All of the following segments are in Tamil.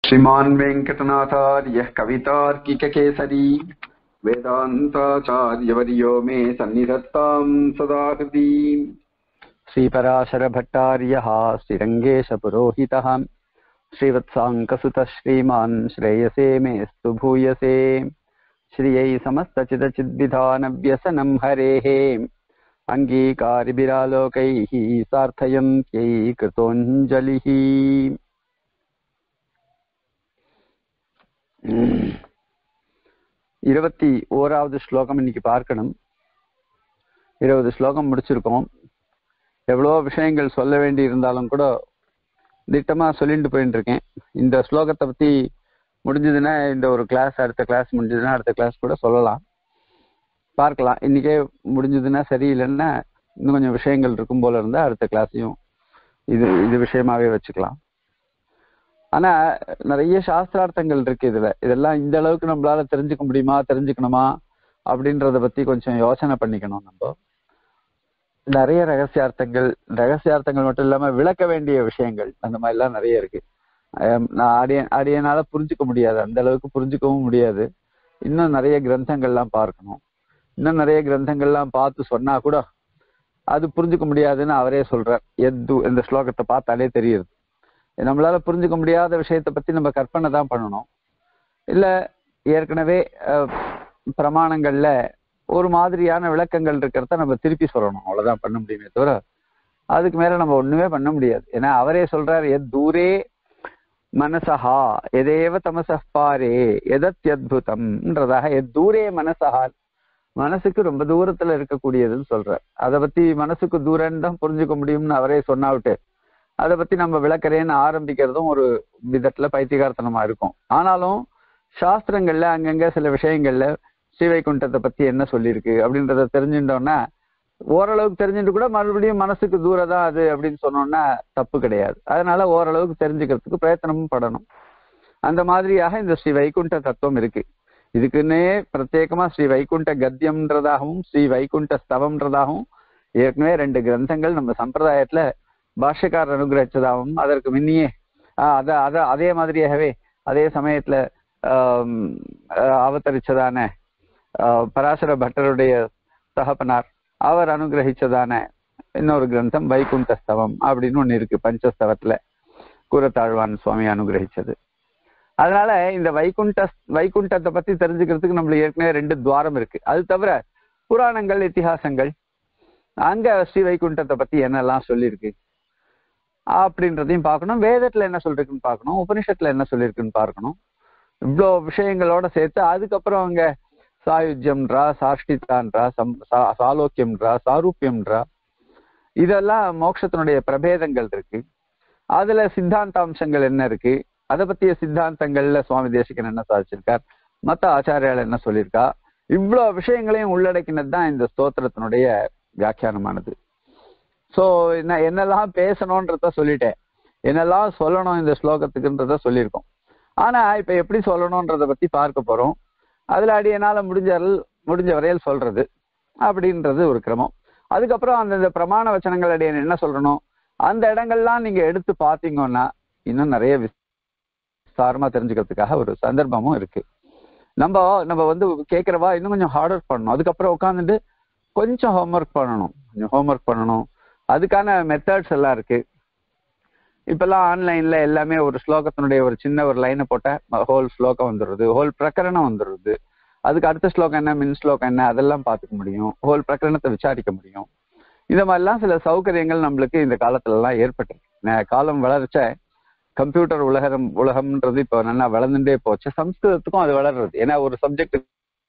श्रीमान् वेङ्कटनाथार्यः कवितार्किककेसरी वेदान्ताचार्यवर्यो मे सन्निधत्ताम् सदा हृदि श्रीपराशरभट्टार्यः श्रीरङ्गेशपुरोहितः श्रीवत्साङ्कसुतः श्रीमान् श्रेयसे मेऽस्तु भूयसे श्रियै समस्तचिदचिद्विधानव्यसनं हरेः अङ्गीकारिभिरालोकैः सार्थयन्त्यै कृतोऽञ्जलिः இருபத்தி ஓராவது ஸ்லோகம் இன்னைக்கு பார்க்கணும் இருபது ஸ்லோகம் முடிச்சிருக்கோம் எவ்வளோ விஷயங்கள் சொல்ல வேண்டி இருந்தாலும் கூட திட்டமா சொல்லிட்டு போயிட்டு இருக்கேன் இந்த ஸ்லோகத்தை பத்தி முடிஞ்சதுன்னா இந்த ஒரு கிளாஸ் அடுத்த கிளாஸ் முடிஞ்சதுன்னா அடுத்த கிளாஸ் கூட சொல்லலாம் பார்க்கலாம் இன்னைக்கே முடிஞ்சதுன்னா சரியில்லைன்னா இன்னும் கொஞ்சம் விஷயங்கள் இருக்கும் போல இருந்தா அடுத்த கிளாஸையும் இது இது விஷயமாவே வச்சுக்கலாம் ஆனா நிறைய சாஸ்திரார்த்தங்கள் இருக்கு இதுல இதெல்லாம் இந்த அளவுக்கு நம்மளால தெரிஞ்சுக்க முடியுமா தெரிஞ்சுக்கணுமா அப்படின்றத பத்தி கொஞ்சம் யோசனை பண்ணிக்கணும் நம்ம நிறைய ரகசியார்த்தங்கள் ரகசியார்த்தங்கள் மட்டும் இல்லாம விளக்க வேண்டிய விஷயங்கள் அந்த மாதிரி எல்லாம் நிறைய இருக்கு நான் அடிய அடியனால புரிஞ்சுக்க முடியாது அந்த அளவுக்கு புரிஞ்சுக்கவும் முடியாது இன்னும் நிறைய கிரந்தங்கள்லாம் பார்க்கணும் இன்னும் நிறைய கிரந்தங்கள்லாம் பார்த்து சொன்னா கூட அது புரிஞ்சுக்க முடியாதுன்னு அவரே சொல்றார் எது இந்த ஸ்லோகத்தை பார்த்தாலே தெரியுது நம்மளால புரிஞ்சுக்க முடியாத விஷயத்தை பத்தி நம்ம கற்பனை தான் பண்ணணும் இல்ல ஏற்கனவே பிரமாணங்கள்ல ஒரு மாதிரியான விளக்கங்கள் இருக்கிறத நம்ம திருப்பி சொல்லணும் அவ்வளவுதான் பண்ண முடியுமே தவிர அதுக்கு மேல நம்ம ஒண்ணுமே பண்ண முடியாது ஏன்னா அவரே சொல்றாரு எத் தூரே மனசஹா எதேவ தமசப்பாரே எதத்யத்புதம்ன்றதாக எத் தூரே மனசஹா மனசுக்கு ரொம்ப தூரத்துல இருக்கக்கூடியதுன்னு சொல்றார் அதை பத்தி மனசுக்கு தூரன்னு தான் புரிஞ்சுக்க முடியும்னு அவரே சொன்னாவிட்டு அதை பத்தி நம்ம விளக்கறேன்னு ஆரம்பிக்கிறதும் ஒரு விதத்துல பைத்தியகார்த்தனமா இருக்கும் ஆனாலும் சாஸ்திரங்கள்ல அங்கங்க சில விஷயங்கள்ல ஸ்ரீவைகுண்டத்தை பத்தி என்ன சொல்லியிருக்கு அப்படின்றத தெரிஞ்சுட்டோம்னா ஓரளவுக்கு தெரிஞ்சுட்டு கூட மறுபடியும் மனசுக்கு தூரம் தான் அது அப்படின்னு சொன்னோம்னா தப்பு கிடையாது அதனால ஓரளவுக்கு தெரிஞ்சுக்கிறதுக்கு பிரயத்தனமும் படணும் அந்த மாதிரியாக இந்த ஸ்ரீ வைகுண்ட தத்துவம் இருக்கு இதுக்குன்னே பிரத்யேகமா ஸ்ரீ வைகுண்ட கத்தியம்ன்றதாகவும் ஸ்ரீ வைகுண்ட ஸ்தவம்ன்றதாகவும் ஏற்கனவே ரெண்டு கிரந்தங்கள் நம்ம சம்பிரதாயத்துல பாஷ்யக்காரர் அனுகிரகிச்சதாகவும் அதற்கு முன்னியே அத அத அதே மாதிரியாகவே அதே சமயத்துல அவதரிச்சதான பராசர பட்டருடைய தகப்பனார் அவர் அனுகிரகிச்சதான இன்னொரு கிரந்தம் வைகுண்டஸ்தவம் அப்படின்னு ஒண்ணு இருக்கு பஞ்சஸ்தவத்துல கூரத்தாழ்வான் சுவாமி அனுகிரகிச்சது அதனால இந்த வைகுண்ட வைகுண்டத்தை பத்தி தெரிஞ்சுக்கிறதுக்கு நம்மளுக்கு ஏற்கனவே ரெண்டு துவாரம் இருக்கு அது தவிர புராணங்கள் இத்திஹாசங்கள் அங்க ஸ்ரீ வைகுண்டத்தை பத்தி என்னெல்லாம் சொல்லியிருக்கு அப்படின்றதையும் பார்க்கணும் வேதத்துல என்ன சொல்லிருக்குன்னு பார்க்கணும் உபனிஷத்துல என்ன சொல்லியிருக்குன்னு பார்க்கணும் இவ்வளோ விஷயங்களோட சேர்த்து அதுக்கப்புறம் அங்க சாயுஜ்யம்ன்றா சாஷ்டிதான்றா சம் சாலோக்கியம்ன்றா சாரூப்பியம்ன்றா இதெல்லாம் மோட்சத்தினுடைய பிரபேதங்கள் இருக்கு அதுல சித்தாந்த அம்சங்கள் என்ன இருக்கு அதை பத்திய சித்தாந்தங்கள்ல சுவாமி தேசிகன் என்ன சாதிச்சிருக்கார் மத்த ஆச்சாரியால் என்ன சொல்லியிருக்கா இவ்வளோ விஷயங்களையும் உள்ளடக்கினது தான் இந்த ஸ்தோத்திரத்தினுடைய வியாக்கியானமானது சோ என்ன என்னெல்லாம் பேசணும்ன்றத சொல்லிட்டேன் என்னெல்லாம் சொல்லணும் இந்த ஸ்லோகத்துக்குன்றத சொல்லியிருக்கோம் ஆனா இப்ப எப்படி சொல்லணும்ன்றத பத்தி பார்க்க போறோம் அதுல அடி என்னால முடிஞ்ச முடிஞ்ச வரையில் சொல்றது அப்படின்றது ஒரு கிரமம் அதுக்கப்புறம் அந்தந்த பிரமாண வச்சனங்கள் அடி என்ன சொல்லணும் அந்த இடங்கள்லாம் நீங்க எடுத்து பாத்தீங்கன்னா இன்னும் நிறைய விசாரமா தெரிஞ்சுக்கிறதுக்காக ஒரு சந்தர்ப்பமும் இருக்கு நம்ம நம்ம வந்து கேட்கிறவா இன்னும் கொஞ்சம் ஹார்ட் ஒர்க் பண்ணணும் அதுக்கப்புறம் உட்காந்துட்டு கொஞ்சம் ஹோம்ஒர்க் பண்ணணும் கொஞ்சம் ஹோம்ஒர்க் பண்ணணும் அதுக்கான மெத்தட்ஸ் எல்லாம் இருக்கு இப்பெல்லாம் ஆன்லைன்ல எல்லாமே ஒரு ஸ்லோகத்தினுடைய ஒரு சின்ன ஒரு லைனை போட்ட ஹோல் ஸ்லோகம் வந்துடுறது ஹோல் பிரகரணம் வந்துடுறது அதுக்கு அடுத்த ஸ்லோகம் என்ன மின் ஸ்லோகம் என்ன அதெல்லாம் பார்த்துக்க முடியும் ஹோல் பிரகரணத்தை விசாரிக்க முடியும் இந்த மாதிரிலாம் சில சௌகரியங்கள் நம்மளுக்கு இந்த காலத்துல எல்லாம் ஏற்பட்டிருக்கு காலம் வளர்ச்ச கம்ப்யூட்டர் உலகம் உலகம்ன்றது இப்போ நல்லா வளர்ந்துட்டே போச்சு சம்ஸ்கிருதத்துக்கும் அது வளர்றது ஏன்னா ஒரு சப்ஜெக்ட்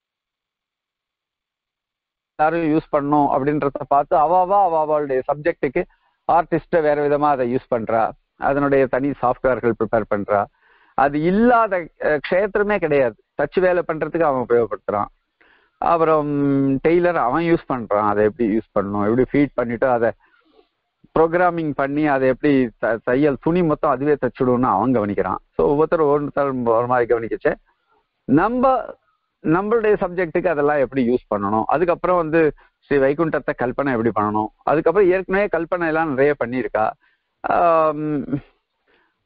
எல்லாரும் யூஸ் பண்ணும் அப்படின்றத பார்த்து அவாவா அவளுடைய சப்ஜெக்டுக்கு ஆர்டிஸ்ட வேற விதமா அதை யூஸ் பண்றா அதனுடைய தனி சாஃப்ட்வேர்கள் ப்ரிப்பேர் பண்றா அது இல்லாத க்ஷேத்திரமே கிடையாது டச் வேலை பண்றதுக்கு அவன் உபயோகப்படுத்துறான் அப்புறம் டெய்லர் அவன் யூஸ் பண்றான் அதை எப்படி யூஸ் பண்ணணும் எப்படி ஃபீட் பண்ணிட்டு அதை ப்ரோக்ராமிங் பண்ணி அதை எப்படி தையல் துணி மொத்தம் அதுவே தச்சுடும்னு அவன் கவனிக்கிறான் ஸோ ஒவ்வொருத்தர் ஒவ்வொருத்தர் ஒரு மாதிரி கவனிக்கச்சே நம்ம நம்மளுடைய சப்ஜெக்ட்டுக்கு அதெல்லாம் எப்படி யூஸ் பண்ணணும் அதுக்கப்புறம் வந்து ஸ்ரீ வைகுண்டத்தை கல்பனை எப்படி பண்ணணும் அதுக்கப்புறம் ஏற்கனவே கல்பனை எல்லாம் நிறைய பண்ணியிருக்கா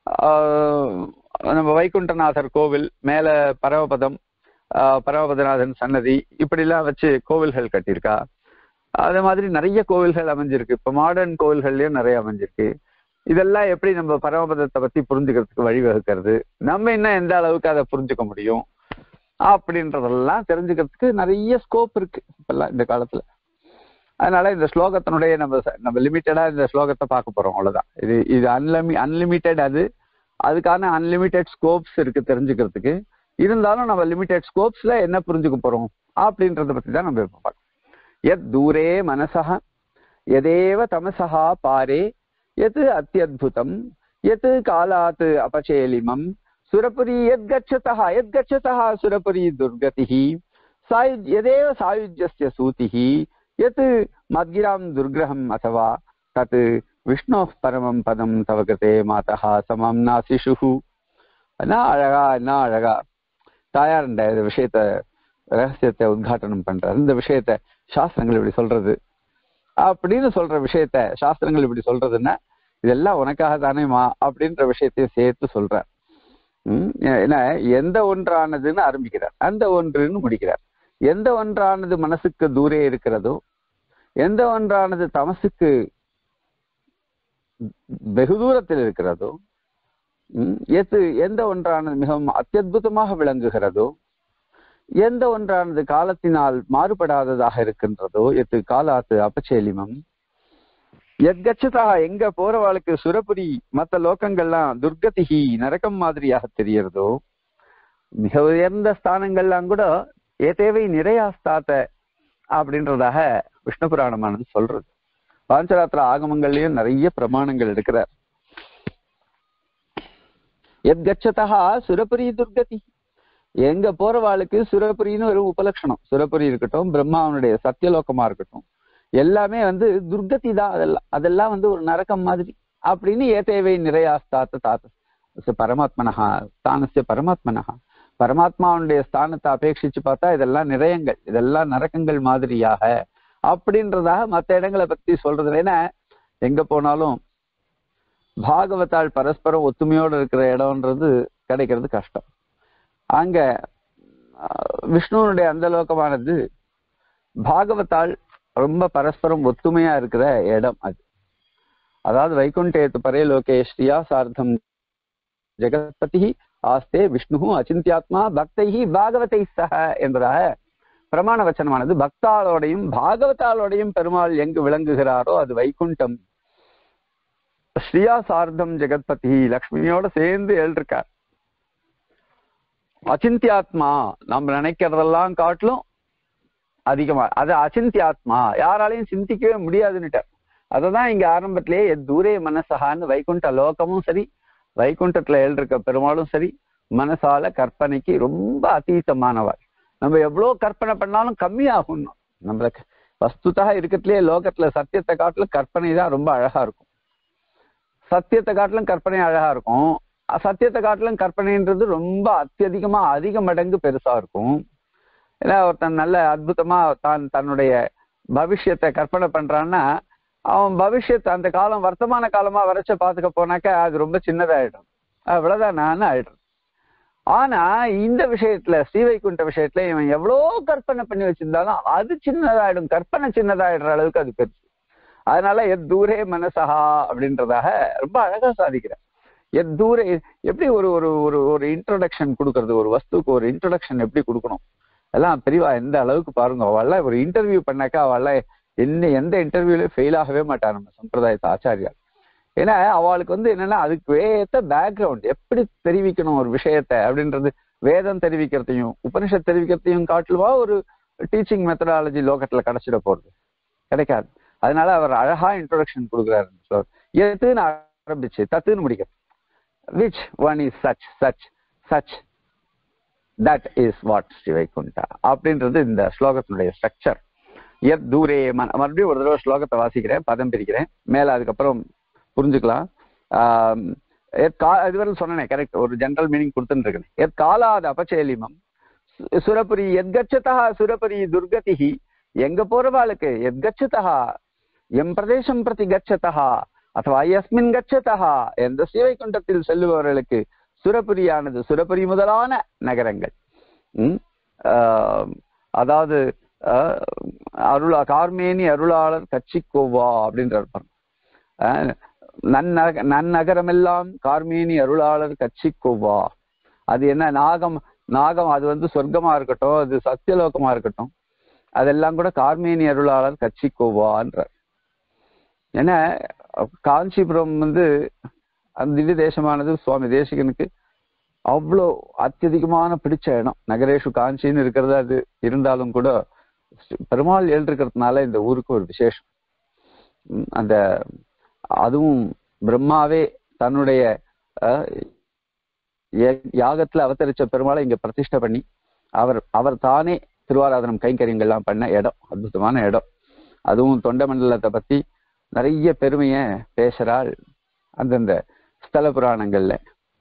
ஆஹ் நம்ம வைகுண்டநாதர் கோவில் மேல பரமபதம் ஆஹ் பரமபதநாதன் சன்னதி இப்படிலாம் வச்சு கோவில்கள் கட்டியிருக்கா அதே மாதிரி நிறைய கோவில்கள் அமைஞ்சிருக்கு இப்ப மாடர்ன் கோவில்கள்லயும் நிறைய அமைஞ்சிருக்கு இதெல்லாம் எப்படி நம்ம பரமபதத்தை பத்தி புரிஞ்சுக்கிறதுக்கு வழிவகுக்கிறது நம்ம இன்னும் எந்த அளவுக்கு அதை புரிஞ்சுக்க முடியும் அப்படின்றதெல்லாம் தெரிஞ்சுக்கிறதுக்கு நிறைய ஸ்கோப் இருக்கு இப்பெல்லாம் இந்த காலத்துல அதனால இந்த ஸ்லோகத்தினுடைய நம்ம ச- நம்ம லிமிட்டடா இந்த ஸ்லோகத்தை பார்க்க போறோம் அவ்வளவுதான் இது இது அன்லிமி அன்லிமிட்டெட் அது அதுக்கான அன்லிமிட்டெட் ஸ்கோப்ஸ் இருக்கு தெரிஞ்சுக்கிறதுக்கு இருந்தாலும் நம்ம லிமிட்டெட் ஸ்கோப்ஸ்ல என்ன புரிஞ்சுக்க போறோம் அப்படின்றத பத்தி தான் நம்ம இப்ப பார்க்கணும் எத் தூரே மனசா எதேவ தமசா பாரே எத் அத்தியுதம் எத் காலாத் அபச்சேலிமம் சுரபுரி எத் கச்சதः எத் கச்சதः சுரபுரி துர்கதிः சாயுஜ் எதேவ சாயுஜ்யஸ்ய சூதிः यत् मद्गिरां दुर्ग्रहम् अथवा तत् विष्णोः परमं पदं तव कृते मातः समं नासिषुः என்ன அழகா என்ன அழகா தாயார் இந்த இந்த விஷயத்த ரகசியத்தை உத்காட்டனம் பண்றாரு இந்த விஷயத்த சாஸ்திரங்கள் இப்படி சொல்றது அப்படின்னு சொல்ற விஷயத்த சாஸ்திரங்கள் இப்படி சொல்றதுன்னா இதெல்லாம் உனக்காக தானேமா அப்படின்ற விஷயத்தையும் சேர்த்து சொல்றார் உம் ஏன்னா எந்த ஒன்றானதுன்னு ஆரம்பிக்கிறார் அந்த ஒன்றுன்னு முடிக்கிறார் எந்த ஒன்றானது மனசுக்கு தூரே இருக்கிறதோ எந்த ஒன்றானது தமசுக்கு வெகு தூரத்தில் இருக்கிறதோ உம், எது எந்த ஒன்றானது மிகவும் அத்தியுதமாக விளங்குகிறதோ எந்த ஒன்றானது காலத்தினால் மாறுபடாததாக இருக்கின்றதோ எது காலாத்து அபச்சேலிமம் எத்கச்சதா எங்க போறவாளுக்கு சுரபுரி மத்த லோகங்கள்லாம் துர்கதிகி நரகம் மாதிரியாக தெரியறதோ மிக உயர்ந்த ஸ்தானங்கள்லாம் கூட ஏதேவை நிறையாஸ்தாத்த அப்படின்றதாக விஷ்ணு புராணமானது சொல்றது பாஞ்சராத்திர ஆகமங்கள்லயும் நிறைய பிரமாணங்கள் எடுக்கிறார் எத்கச்சதா சுரபுரி துர்கதி எங்க போறவாளுக்கு சுரபுரின்னு ஒரு உபலட்சணம் சுரபுரி இருக்கட்டும் பிரம்மாவனுடைய சத்தியலோகமா இருக்கட்டும் எல்லாமே வந்து துர்கதி தான் அதெல்லாம் அதெல்லாம் வந்து ஒரு நரகம் மாதிரி அப்படின்னு ஏதேவை நிறையாஸ்தாத்த தாத்த பரமாத்மனஹா ஸ்தானசிய பரமாத்மனஹா பரமாத்மாவுடைய ஸ்தானத்தை அபேட்சிச்சு பார்த்தா இதெல்லாம் நிறையங்கள் இதெல்லாம் நரக்கங்கள் மாதிரியாக அப்படின்றதாக மற்ற இடங்களை பத்தி சொல்றது ஏன்னா எங்க போனாலும் பாகவதாள் பரஸ்பரம் ஒத்துமையோடு இருக்கிற இடம்ன்றது கிடைக்கிறது கஷ்டம் அங்க ஆஹ், விஷ்ணுவனுடைய அந்த லோகமானது பாகவதாள் ரொம்ப பரஸ்பரம் ஒத்துமையா இருக்கிற இடம் அது அதாவது வைகுண்டேத்து பரே லோகே ஸ்ரீயா சார்த்தம் ஜெகத்பதி ஆஸ்தே விஷ்ணு அச்சிந்தியாத்மா பக்தைஹி பாகவதை சக என்பதாக பிரமாண வச்சனமானது பக்தாளோடையும் பாகவதாளோடையும் பெருமாள் எங்கு விளங்குகிறாரோ அது வைகுண்டம் ஸ்ரீயா சார்த்தம் ஜெகத்பதி லக்ஷ்மியோட சேர்ந்து எழுதிருக்கார் அச்சிந்தியாத்மா நம்ம நினைக்கிறதெல்லாம் காட்டிலும் அதிகமா அது அச்சிந்தியாத்மா யாராலையும் சிந்திக்கவே முடியாதுன்னுட்டார் அததான் இங்க ஆரம்பத்திலேயே எத் தூரே மனசகான்னு வைகுண்ட லோகமும் சரி வைகுண்டத்துல எழுதிருக்க பெருமாளும் சரி மனசால கற்பனைக்கு ரொம்ப அதீதமானவர் நம்ம எவ்வளவு கற்பனை பண்ணாலும் கம்மியாகும் நம்மளுக்கு வஸ்துதா இருக்கிறதுலயே லோகத்துல சத்தியத்தை காட்டிலும் கற்பனை தான் ரொம்ப அழகா இருக்கும் சத்தியத்தை காட்டிலும் கற்பனை அழகா இருக்கும் சத்தியத்தை காட்டிலும் கற்பனைன்றது ரொம்ப அத்தியதிகமா அதிக மடங்கு பெருசா இருக்கும் ஏன்னா ஒருத்தன் நல்ல அற்புதமா தான் தன்னுடைய பவிஷ்யத்தை கற்பனை பண்றான்னா அவன் பவிஷ்யத்தை அந்த காலம் வர்த்தமான காலமா வரைச்ச பாத்துக்க போனாக்கா அது ரொம்ப சின்னதாயிடும் அவ்வளவுதான் நான் ஆயிடும் ஆனா இந்த விஷயத்துல ஸ்ரீவைகுண்ட விஷயத்துல இவன் எவ்வளோ கற்பனை பண்ணி வச்சிருந்தாலும் அது சின்னதாயிடும் கற்பனை சின்னதாயிடுற அளவுக்கு அது பெருசு அதனால எத் தூரே மனசஹா அப்படின்றதாக ரொம்ப அழகா சாதிக்கிறார் எத் தூரே எப்படி ஒரு ஒரு ஒரு ஒரு இன்ட்ரோடக்ஷன் கொடுக்கறது ஒரு வஸ்துக்கு ஒரு இன்ட்ரோடக்ஷன் எப்படி கொடுக்கணும் எல்லாம் பெரியவா எந்த அளவுக்கு பாருங்க அவள்லாம் ஒரு இன்டர்வியூ பண்ணாக்கா அவள்லாம் என்ன எந்த இன்டர்வியூலயும் ஃபெயில் ஆகவே மாட்டா நம்ம சம்பிரதாயத்தை ஆச்சாரியார் ஏன்னா அவளுக்கு வந்து என்னன்னா அதுக்கு ஏத்த பேக்ரவுண்ட் எப்படி தெரிவிக்கணும் ஒரு விஷயத்த அப்படின்றது வேதம் தெரிவிக்கிறதையும் உபனிஷத் தெரிவிக்கிறதையும் காட்டுவா ஒரு டீச்சிங் மெத்தடாலஜி லோகத்துல கிடைச்சிட போறது கிடைக்காது அதனால அவர் அழகா இன்ட்ரோடக்ஷன் கொடுக்குறாரு எதுன்னு ஆரம்பிச்சு தத்துன்னு முடிக்கிறது which one is such such such that is what Shri Vaikuntha அப்படின்றது இந்த ஸ்லோகத்தினுடைய ஸ்ட்ரக்சர் எத் தூரே மன மறுபடியும் ஒரு தடவை ஸ்லோகத்தை வாசிக்கிறேன் பதம் பிரிக்கிறேன் மேல அதுக்கப்புறம் புரிஞ்சுக்கலாம் ஆஹ் எத் கா இதுவரை சொன்னேன் கரெக்ட் ஒரு ஜென்ரல் மீனிங் கொடுத்துட்டு இருக்கேன் எத் காலாத் அபச்சேலிமம் சு- சுரபுரி எத்கச்சதா சுரபுரி துர்கதிஹி எங்க போறவாளுக்கு எத்கச்சதா எம் பிரதேசம் பிரதி கச்சதா அथवा யஸ்மின் கச்சதா எந்த ஸ்ரீவைகுண்டத்தில் செல்லுபவர்களுக்கு சுரபுரியானது சுரபுரி முதலான நகரங்கள் ம்? ஆஹ், அதாவது ஆஹ், அருளா கார்மேனி அருளாளர் கட்சிக்கோவா அப்படின்ற அர்த்தம் ஆஹ், நன்னக நன்னகரமெல்லாம் கார்மேனி அருளாளர் கட்சிக்கோவா அது என்ன நாகம் நாகம் அது வந்து சொர்க்கமா இருக்கட்டும் அது சத்தியலோகமா இருக்கட்டும் அதெல்லாம் கூட கார்மேனி அருளாளர் கட்சிக்கோவான்றார் ஏன்னா காஞ்சிபுரம் வந்து அந்த திவ்ய தேசமானது சுவாமி தேசிகனுக்கு அவ்வளோ அத்தியதிகமான பிடிச்ச இடம் நகரேஷு காஞ்சின்னு இருக்கிறது அது இருந்தாலும் கூட பெருமாள் எழுந்திருக்கிறதுனால இந்த ஊருக்கு ஒரு விசேஷம் உம் அந்த அதுவும் பிரம்மாவே தன்னுடைய அஹ், ய- யாகத்துல அவதரிச்ச பெருமாளை இங்க பிரதிஷ்டை பண்ணி அவர் அவர் தானே திருவாராதனம் கைங்கரியங்கள்லாம் பண்ண இடம் அற்புதமான இடம் அதுவும் தொண்ட மண்டலத்தை பத்தி நிறைய பெருமைய பேசுறாள் அந்தந்த ஸ்தல புராணங்கள்ல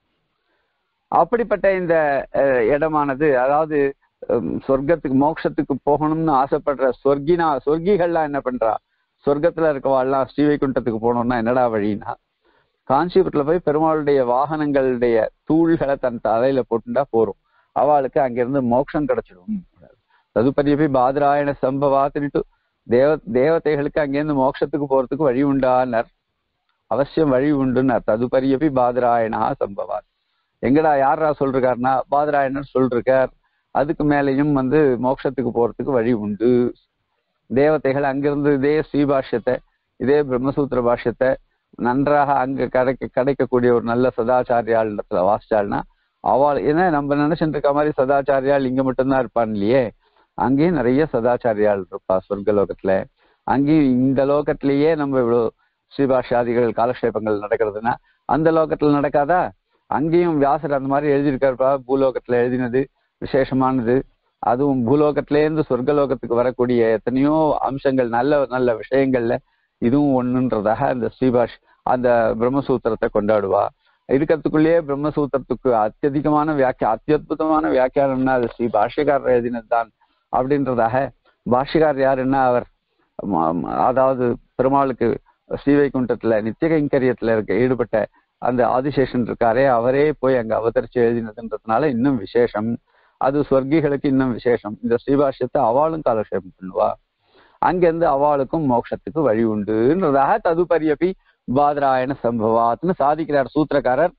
அப்படிப்பட்ட இந்த அஹ், இடமானது அதாவது ஹம், சொர்க்கத்துக்கு மோட்சத்துக்கு போகணும்னு ஆசைப்படுற சொர்க்கினா சொர்க்கிகள்லாம் என்ன பண்றா சொர்க்கத்துல இருக்கவாள்லாம் ஸ்ரீவைகுண்டத்துக்கு போகணும்னா என்னடா வழின்னா காஞ்சிபுரத்துல போய் பெருமாளுடைய வாகனங்களுடைய தூள்களை தன் தலையில போட்டுண்டா போறோம் அவளுக்கு அங்கிருந்து மோட்சம் கிடைச்சிடும் ததுபரிய போய் பாதராயண சம்பவாத்துட்டு தேவ தேவதைகளுக்கு அங்கேருந்து மோட்சத்துக்கு போறதுக்கு வழி உண்டானர் அவசியம் வழி உண்டுன்னார் ததுபரியபி பாதராயணா சம்பவாத் எங்கடா யாரா சொல்றாருன்னா பாதராயணர் சொல்றார் அதுக்கு மேலேயும் வந்து மோட்சத்துக்கு போறதுக்கு வழி உண்டு தேவதைகள் அங்கிருந்து இதே ஸ்ரீபாஷ்யத்தை இதே பிரம்மசூத்திர பாஷ்யத்தை நன்றாக அங்க கிடைக்க கிடைக்கக்கூடிய ஒரு நல்ல சதாச்சாரியாள் இடத்துல வாசிச்சாள்னா அவள் ஏன்னா நம்ம நினைச்சிட்டு இருக்க மாதிரி சதாச்சாரியாள் இங்க மட்டும்தான் இருப்பான் இல்லையே அங்கேயும் நிறைய சதாச்சாரியாள் இருப்பா சொர்க்க லோகத்துல அங்கேயும் இந்த லோகத்திலேயே நம்ம இவ்வளவு ஸ்ரீபாஷ்யாதிகள் காலக்ஷேபங்கள் நடக்கிறதுனா அந்த லோகத்துல நடக்காதா அங்கேயும் வியாசர் அந்த மாதிரி எழுதியிருக்காருப்பா பூலோகத்துல எழுதினது விசேஷமானது அதுவும் பூலோகத்திலேருந்து சொர்க்கலோகத்துக்கு வரக்கூடிய எத்தனையோ அம்சங்கள் நல்ல நல்ல விஷயங்கள்ல இதுவும் ஒண்ணுன்றதாக அந்த ஸ்ரீபாஷ் அந்த பிரம்மசூத்திரத்தை கொண்டாடுவா இருக்கிறதுக்குள்ளேயே பிரம்மசூத்திரத்துக்கு அத்தியதிகமான வியாக்கியா அத்தியுதமான வியாக்கியானம்னா அது ஸ்ரீ பாஷ்யக்காரர் எழுதினதுதான் அப்படின்றதாக பாஷ்யக்காரர் யாருன்னா அவர் ம- ம- அதாவது பெருமாளுக்கு ஸ்ரீவைகுண்டத்துல நித்திய கைங்கரியத்துல இருக்க ஈடுபட்ட அந்த ஆதிசேஷன் இருக்காரே அவரே போய் அங்க அவதரிச்சு எழுதினதுன்றதுனால இன்னும் விசேஷம் அது சொர்க்கிகளுக்கு இன்னும் விசேஷம் இந்த ஸ்ரீபாஷ்யத்தை அவளும் காலக்ஷேபம் பண்ணுவா அங்கிருந்து அவளுக்கும் மோட்சத்துக்கு வழி உண்டுன்றதாக ததுபரியபி பாதராயண சம்பவாத்னு சாதிக்கிறார் சூத்திரக்காரர்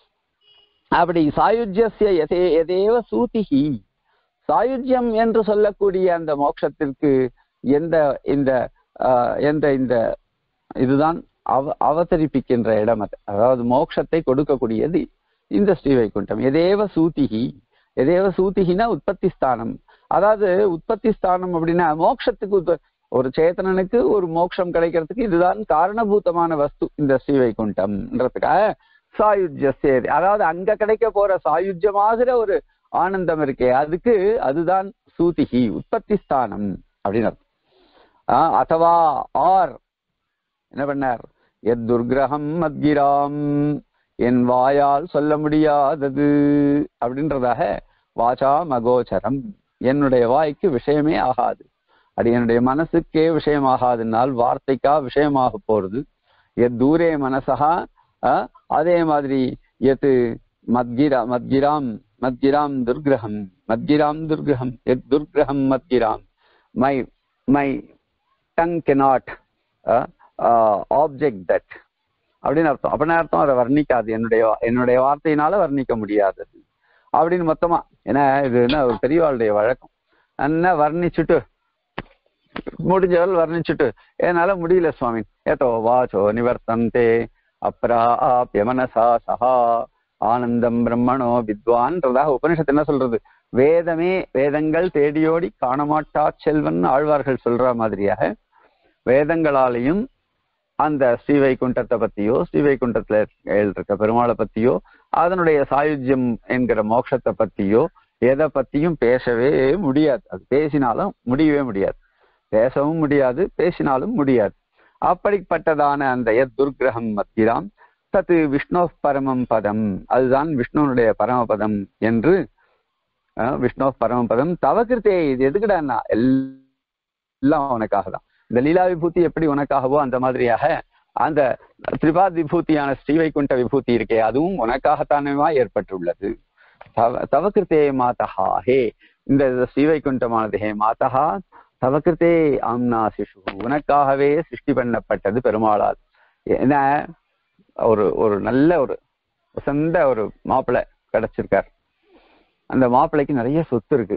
அப்படி சாயுஜ்யஸ்ய எதே எதேவ சூதிகி சாயுஜ்யம் என்று சொல்லக்கூடிய அந்த மோட்சத்திற்கு எந்த இந்த ஆஹ், எந்த இந்த இதுதான் அவ அவதரிப்பிக்கின்ற இடம் அது அதாவது மோட்சத்தை கொடுக்கக்கூடியது இந்த ஸ்ரீவைகுண்டம் எதேவ சூதிகி எதேவ சூதிகினா உற்பத்தி ஸ்தானம் அதாவது உற்பத்தி ஸ்தானம் அப்படின்னா மோட்சத்துக்கு உற்ப- ஒரு சேத்தனனுக்கு ஒரு மோட்சம் கிடைக்கிறதுக்கு இதுதான் காரணபூதமான வஸ்து இந்த ஸ்ரீவைகுண்டம்ன்றதுக்காக சாயுஜ்யசே அதாவது அங்க கிடைக்க போற சாயுஜ்யமாகிற ஒரு ஆனந்தம் இருக்கே அதுக்கு அதுதான் சூதிகி உற்பத்தி ஸ்தானம் அப்படின்னு அர்த்தம். ஆஹ் அதவா ஆர் என்ன பண்ணார் எத் துர்கிரகம் மத்கிராம் என் வாயால் சொல்ல முடியாதது அப்படின்றதாக வாசா மகோச்சரம் என்னுடைய வாய்க்கு விஷயமே ஆகாது அது என்னுடைய மனசுக்கே விஷயமாகாதுனால் வார்த்தைக்கா விஷயமாக போறது எத் தூரே மனசா அஹ், அதே மாதிரி எத் மத்கிரா மத்கிராம் மத்கிராம் துர்கிரகம் மத்கிராம் துர்கிரகம் எத் துர்கிரகம் மத்கிராம் my my tongue cannot object that அப்படின்னு அர்த்தம் அப்படின்னு அர்த்தம் அதை வர்ணிக்காது என்னுடைய என்னுடைய வார்த்தையினால வர்ணிக்க முடியாதது அப்படின்னு மொத்தமா ஏன்னா இது என்ன ஒரு பெரியவாளுடைய வழக்கம் என்ன வர்ணிச்சுட்டு முடிஞ்சவள் வர்ணிச்சுட்டு என்னால முடியல சுவாமி ஏதோ வாச்சோ நிவர்த்தந்தே அப்ராப்ய மனசா சஹா ஆனந்தம் பிரம்மணோ வித்வான்றதாக உபனிஷத்து என்ன சொல்றது வேதமே வேதங்கள் தேடியோடி காணமாட்டா செல்வன் ஆழ்வார்கள் சொல்ற மாதிரியாக வேதங்களாலையும் அந்த ஸ்ரீவைகுண்டத்தை பத்தியோ ஸ்ரீவைகுண்டத்துல இருக்க பெருமாளை பத்தியோ அதனுடைய சாயுஜ்யம் என்கிற மோட்சத்தை பத்தியோ எதை பத்தியும் பேசவே முடியாது அது பேசினாலும் முடியவே முடியாது பேசவும் முடியாது பேசினாலும் முடியாது அப்படிப்பட்டதான அந்த எத் துர்கிரகம் மத்திராம் தத்து விஷ்ணு பரமம் பதம் அதுதான் விஷ்ணுனுடைய பரமபதம் என்று அஹ், விஷ்ணு பரமபதம் தவகிருத்தே இது எதுக்குடான்னா எல்லாம் உனக்காக தான் இந்த லீலா விபூதி எப்படி உனக்காகவோ அந்த மாதிரியாக அந்த திரிபாத் விபூதியான ஸ்ரீவைகுண்ட விபூதி இருக்கே அதுவும் உனக்காகத்தானேவா ஏற்பட்டுள்ளது தவ தவக்கிருத்தே மாதஹா ஹே இந்த ஸ்ரீவைகுண்டமானது ஹே மாதஹா தவக்கிருத்தே ஆம்னா சிசு உனக்காகவே சிருஷ்டி பண்ணப்பட்டது பெருமாளால் என்ன ஒரு ஒரு நல்ல ஒரு உசந்த ஒரு மாப்பிள்ளை கிடைச்சிருக்கார் அந்த மாப்பிள்ளைக்கு நிறைய சொத்து இருக்கு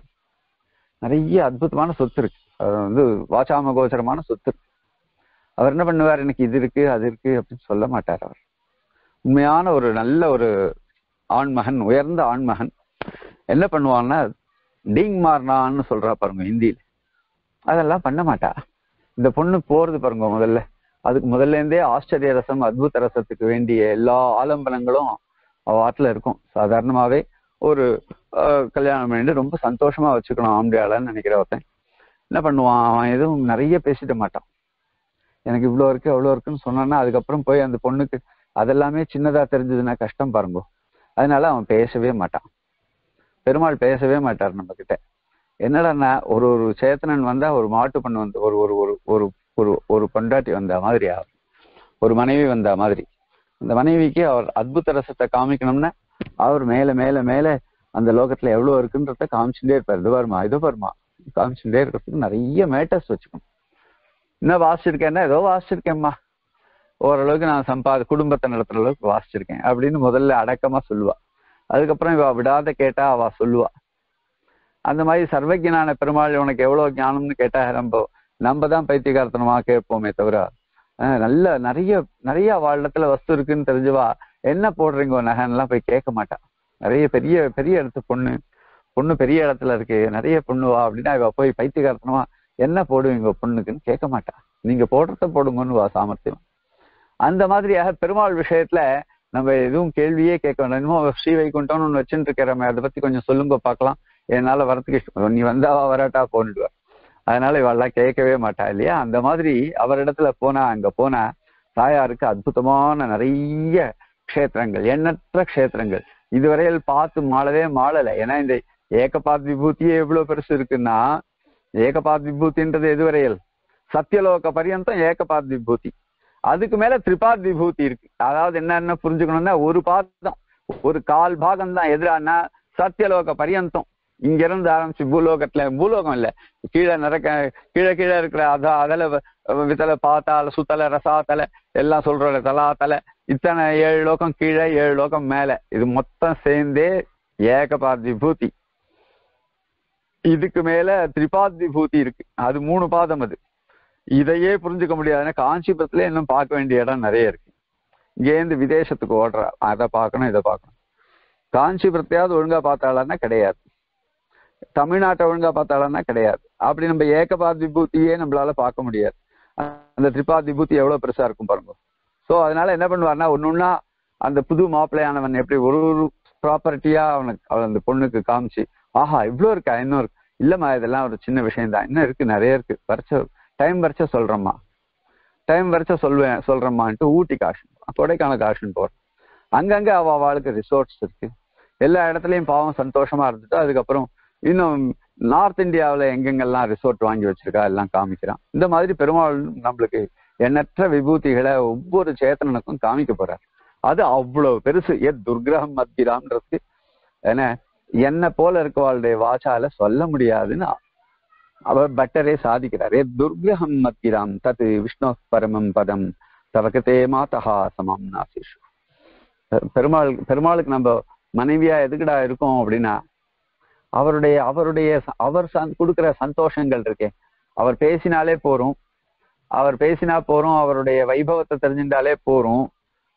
நிறைய அற்புதமான சொத்து இருக்கு அது வந்து வாச்சாம கோச்சரமான சொத்து இருக்கு அவர் என்ன பண்ணுவார் எனக்கு இது இருக்கு அது இருக்கு அப்படின்னு சொல்ல மாட்டார் அவர் உண்மையான ஒரு நல்ல ஒரு ஆண்மகன் உயர்ந்த ஆண்மகன் என்ன பண்ணுவான்னா டீங் மாறினான்னு சொல்றா பாருங்க ஹிந்தியில் அதெல்லாம் பண்ண மாட்டா இந்த பொண்ணு போறது பாருங்க முதல்ல அதுக்கு முதல்ல இருந்தே ஆச்சரிய ரசம் அத்புத ரசத்துக்கு வேண்டிய எல்லா ஆலம்பனங்களும் அவ ஆட்டுல இருக்கும் சாதாரணமாவே ஒரு ஆஹ், கல்யாணம் பண்ணிட்டு ரொம்ப சந்தோஷமா வச்சுக்கணும் ஆம்படியாளன்னு நினைக்கிற ஒருத்தன் என்ன பண்ணுவான் அவன் எதுவும் நிறைய பேசிட மாட்டான் எனக்கு இவ்வளோ இருக்கு அவ்வளோ இருக்குன்னு சொன்னான்னா அதுக்கப்புறம் போய் அந்த பொண்ணுக்கு அதெல்லாமே சின்னதா தெரிஞ்சதுன்னா கஷ்டம் பாருங்க அதனால அவன் பேசவே மாட்டான் பெருமாள் பேசவே மாட்டார் நம்ம கிட்ட என்னடான்னா ஒரு ஒரு சேத்தனன் வந்தா ஒரு மாட்டு பண்ணு வந்து ஒரு ஒரு ஒரு ஒரு ஒரு ஒரு பொண்டாட்டி வந்த மாதிரி ஆகும் ஒரு மனைவி வந்த மாதிரி அந்த மனைவிக்கு அவர் அத்புத ரசத்தை காமிக்கணும்னா அவர் மேல மேல மேல அந்த லோகத்துல எவ்வளவு இருக்குன்றத காமிச்சுட்டே இருப்பார் இது வருமா இது வருமா காமிச்சுட்டே இருக்கிறதுக்கு நிறைய மேட்டர்ஸ் வச்சுக்கணும் என்ன வாசிச்சிருக்கேன்னா ஏதோ வாசிச்சிருக்கேம்மா ஓரளவுக்கு நான் சம்பாத குடும்பத்தை நடத்துற அளவுக்கு வாசிச்சிருக்கேன் அப்படின்னு முதல்ல அடக்கமா சொல்லுவா அதுக்கப்புறம் இவ விடாத கேட்டா அவ சொல்லுவா அந்த மாதிரி சர்வஜனான பெருமாள் உனக்கு எவ்வளவு ஞானம்னு கேட்டா நம்ம நம்ம தான் பைத்தியகார்த்தனமா கேட்போமே தவிர அஹ் நல்ல நிறைய நிறைய வாழ்டத்துல வஸ்து இருக்குன்னு தெரிஞ்சுவா என்ன போடுறீங்க நகைன்னுலாம் போய் கேட்க மாட்டா நிறைய பெரிய பெரிய இடத்து பொண்ணு பொண்ணு பெரிய இடத்துல இருக்கு நிறைய பொண்ணுவா அப்படின்னா இவ போய் பைத்தியகார்த்தனமா என்ன போடுவீங்க பொண்ணுக்குன்னு கேட்க மாட்டா நீங்க போடுறத போடுங்கன்னு வா சாமர்த்தியம் அந்த மாதிரியாக பெருமாள் விஷயத்துல நம்ம எதுவும் கேள்வியே கேட்க வேண்டாம் இன்னும் ஸ்ரீ வைகுண்டம்னு ஒண்ணு வச்சுட்டு இருக்கிறோமே அதை பத்தி கொஞ்சம் சொல்லுங்க பார்க்கலாம் என்னால வரத்துக்கு இஷ்டம் நீ வந்தாவா வராட்டா போன்னுடுவா அதனால இவெல்லாம் கேட்கவே மாட்டா இல்லையா அந்த மாதிரி அவரிடத்துல போனா அங்க போனா தாயாருக்கு அற்புதமான நிறைய க்ஷேத்திரங்கள் எண்ணற்ற க்ஷேத்திரங்கள் இதுவரையில் பார்த்து மாளவே மாளல ஏன்னா இந்த ஏகபாத் விபூதியே எவ்வளவு பெருசு இருக்குன்னா ஏகபாத் விபூதின்றது எதுவரையில் சத்தியலோக பரியந்தம் ஏகபாத் விபூதி அதுக்கு மேல திரிபாத் விபூதி இருக்கு அதாவது என்னன்னு புரிஞ்சுக்கணும்னா ஒரு பாதம் ஒரு கால் பாகம் தான் எதிரானா சத்தியலோக பரியந்தம் இங்க இருந்து ஆரம்பிச்சு பூலோகத்துல பூலோகம் இல்ல கீழே நிறக்க கீழே கீழே இருக்கிற அத அதில வித்தல பாத்தால சுத்தல ரசாத்தல எல்லாம் சொல்றோம் தலா தலை இத்தனை ஏழு லோகம் கீழே ஏழு லோகம் மேல இது மொத்தம் சேர்ந்தே ஏகபாத் விபூதி இதுக்கு மேல திரிபாத் விபூதி இருக்கு அது மூணு பாதம் அது இதையே புரிஞ்சுக்க முடியாதுன்னா காஞ்சிபுரத்துல இன்னும் பார்க்க வேண்டிய இடம் நிறைய இருக்கு இங்கேருந்து விதேசத்துக்கு ஓடுறா அதை பார்க்கணும் இதை பார்க்கணும் காஞ்சிபுரத்தையாவது ஒழுங்கா பார்த்தாளன்னா கிடையாது தமிழ்நாட்டை ஒழுங்கா பார்த்தாளன்னா கிடையாது அப்படி நம்ம ஏகபாத் விபூதியே நம்மளால பார்க்க முடியாது அந்த திரிபாத் விபூதி எவ்வளவு பெருசா இருக்கும் பாருங்க சோ அதனால என்ன பண்ணுவாருன்னா ஒன்னொன்னா அந்த புது மாப்பிள்ளையானவன் எப்படி ஒரு ஒரு ப்ராப்பர்ட்டியா அவனுக்கு அவன் அந்த பொண்ணுக்கு காமிச்சு ஆஹா இவ்வளவு இருக்கா இன்னும் இருக்கு இல்லம்மா இதெல்லாம் ஒரு சின்ன விஷயம் தான் இன்னும் இருக்கு நிறைய இருக்கு வரைச்ச டைம் வரைச்ச சொல்றேம்மா டைம் வரைச்ச சொல்வேன் சொல்றேம்மான்ட்டு ஊட்டி காஷன் கொடைக்கானல் காஷன் போறேன் அங்கங்க அவ அவளுக்கு ரிசோர்ட்ஸ் இருக்கு எல்லா இடத்துலயும் பாவம் சந்தோஷமா இருந்துட்டு அதுக்கப்புறம் இன்னும் நார்த் இந்தியாவுல எங்கெங்கெல்லாம் ரிசோர்ட் வாங்கி வச்சிருக்கா எல்லாம் காமிக்கிறான் இந்த மாதிரி பெருமாள் நம்மளுக்கு எண்ணற்ற விபூதிகளை ஒவ்வொரு சேத்தனனுக்கும் காமிக்க போறார் அது அவ்வளவு பெருசு எத் துர்கிரகம் மத்திராம்ன்றதுக்கு என்ன என்ன போல இருக்கவாளுடைய வாச்சால சொல்ல முடியாதுன்னு அவர் பட்டரே சாதிக்கிறார் எத் துர்கிரகம் மத்திராம் தத் விஷ்ணு பரமம் பதம் தவக்கத்தே மாதஹா சமம் நாசிஷு பெருமாள் பெருமாளுக்கு நம்ம மனைவியா எதுக்குடா இருக்கோம் அப்படின்னா அவருடைய அவருடைய அவர் கொடுக்கிற சந்தோஷங்கள் இருக்கே அவர் பேசினாலே போறோம் அவர் பேசினா போறோம் அவருடைய வைபவத்தை தெரிஞ்சின்றாலே போறோம்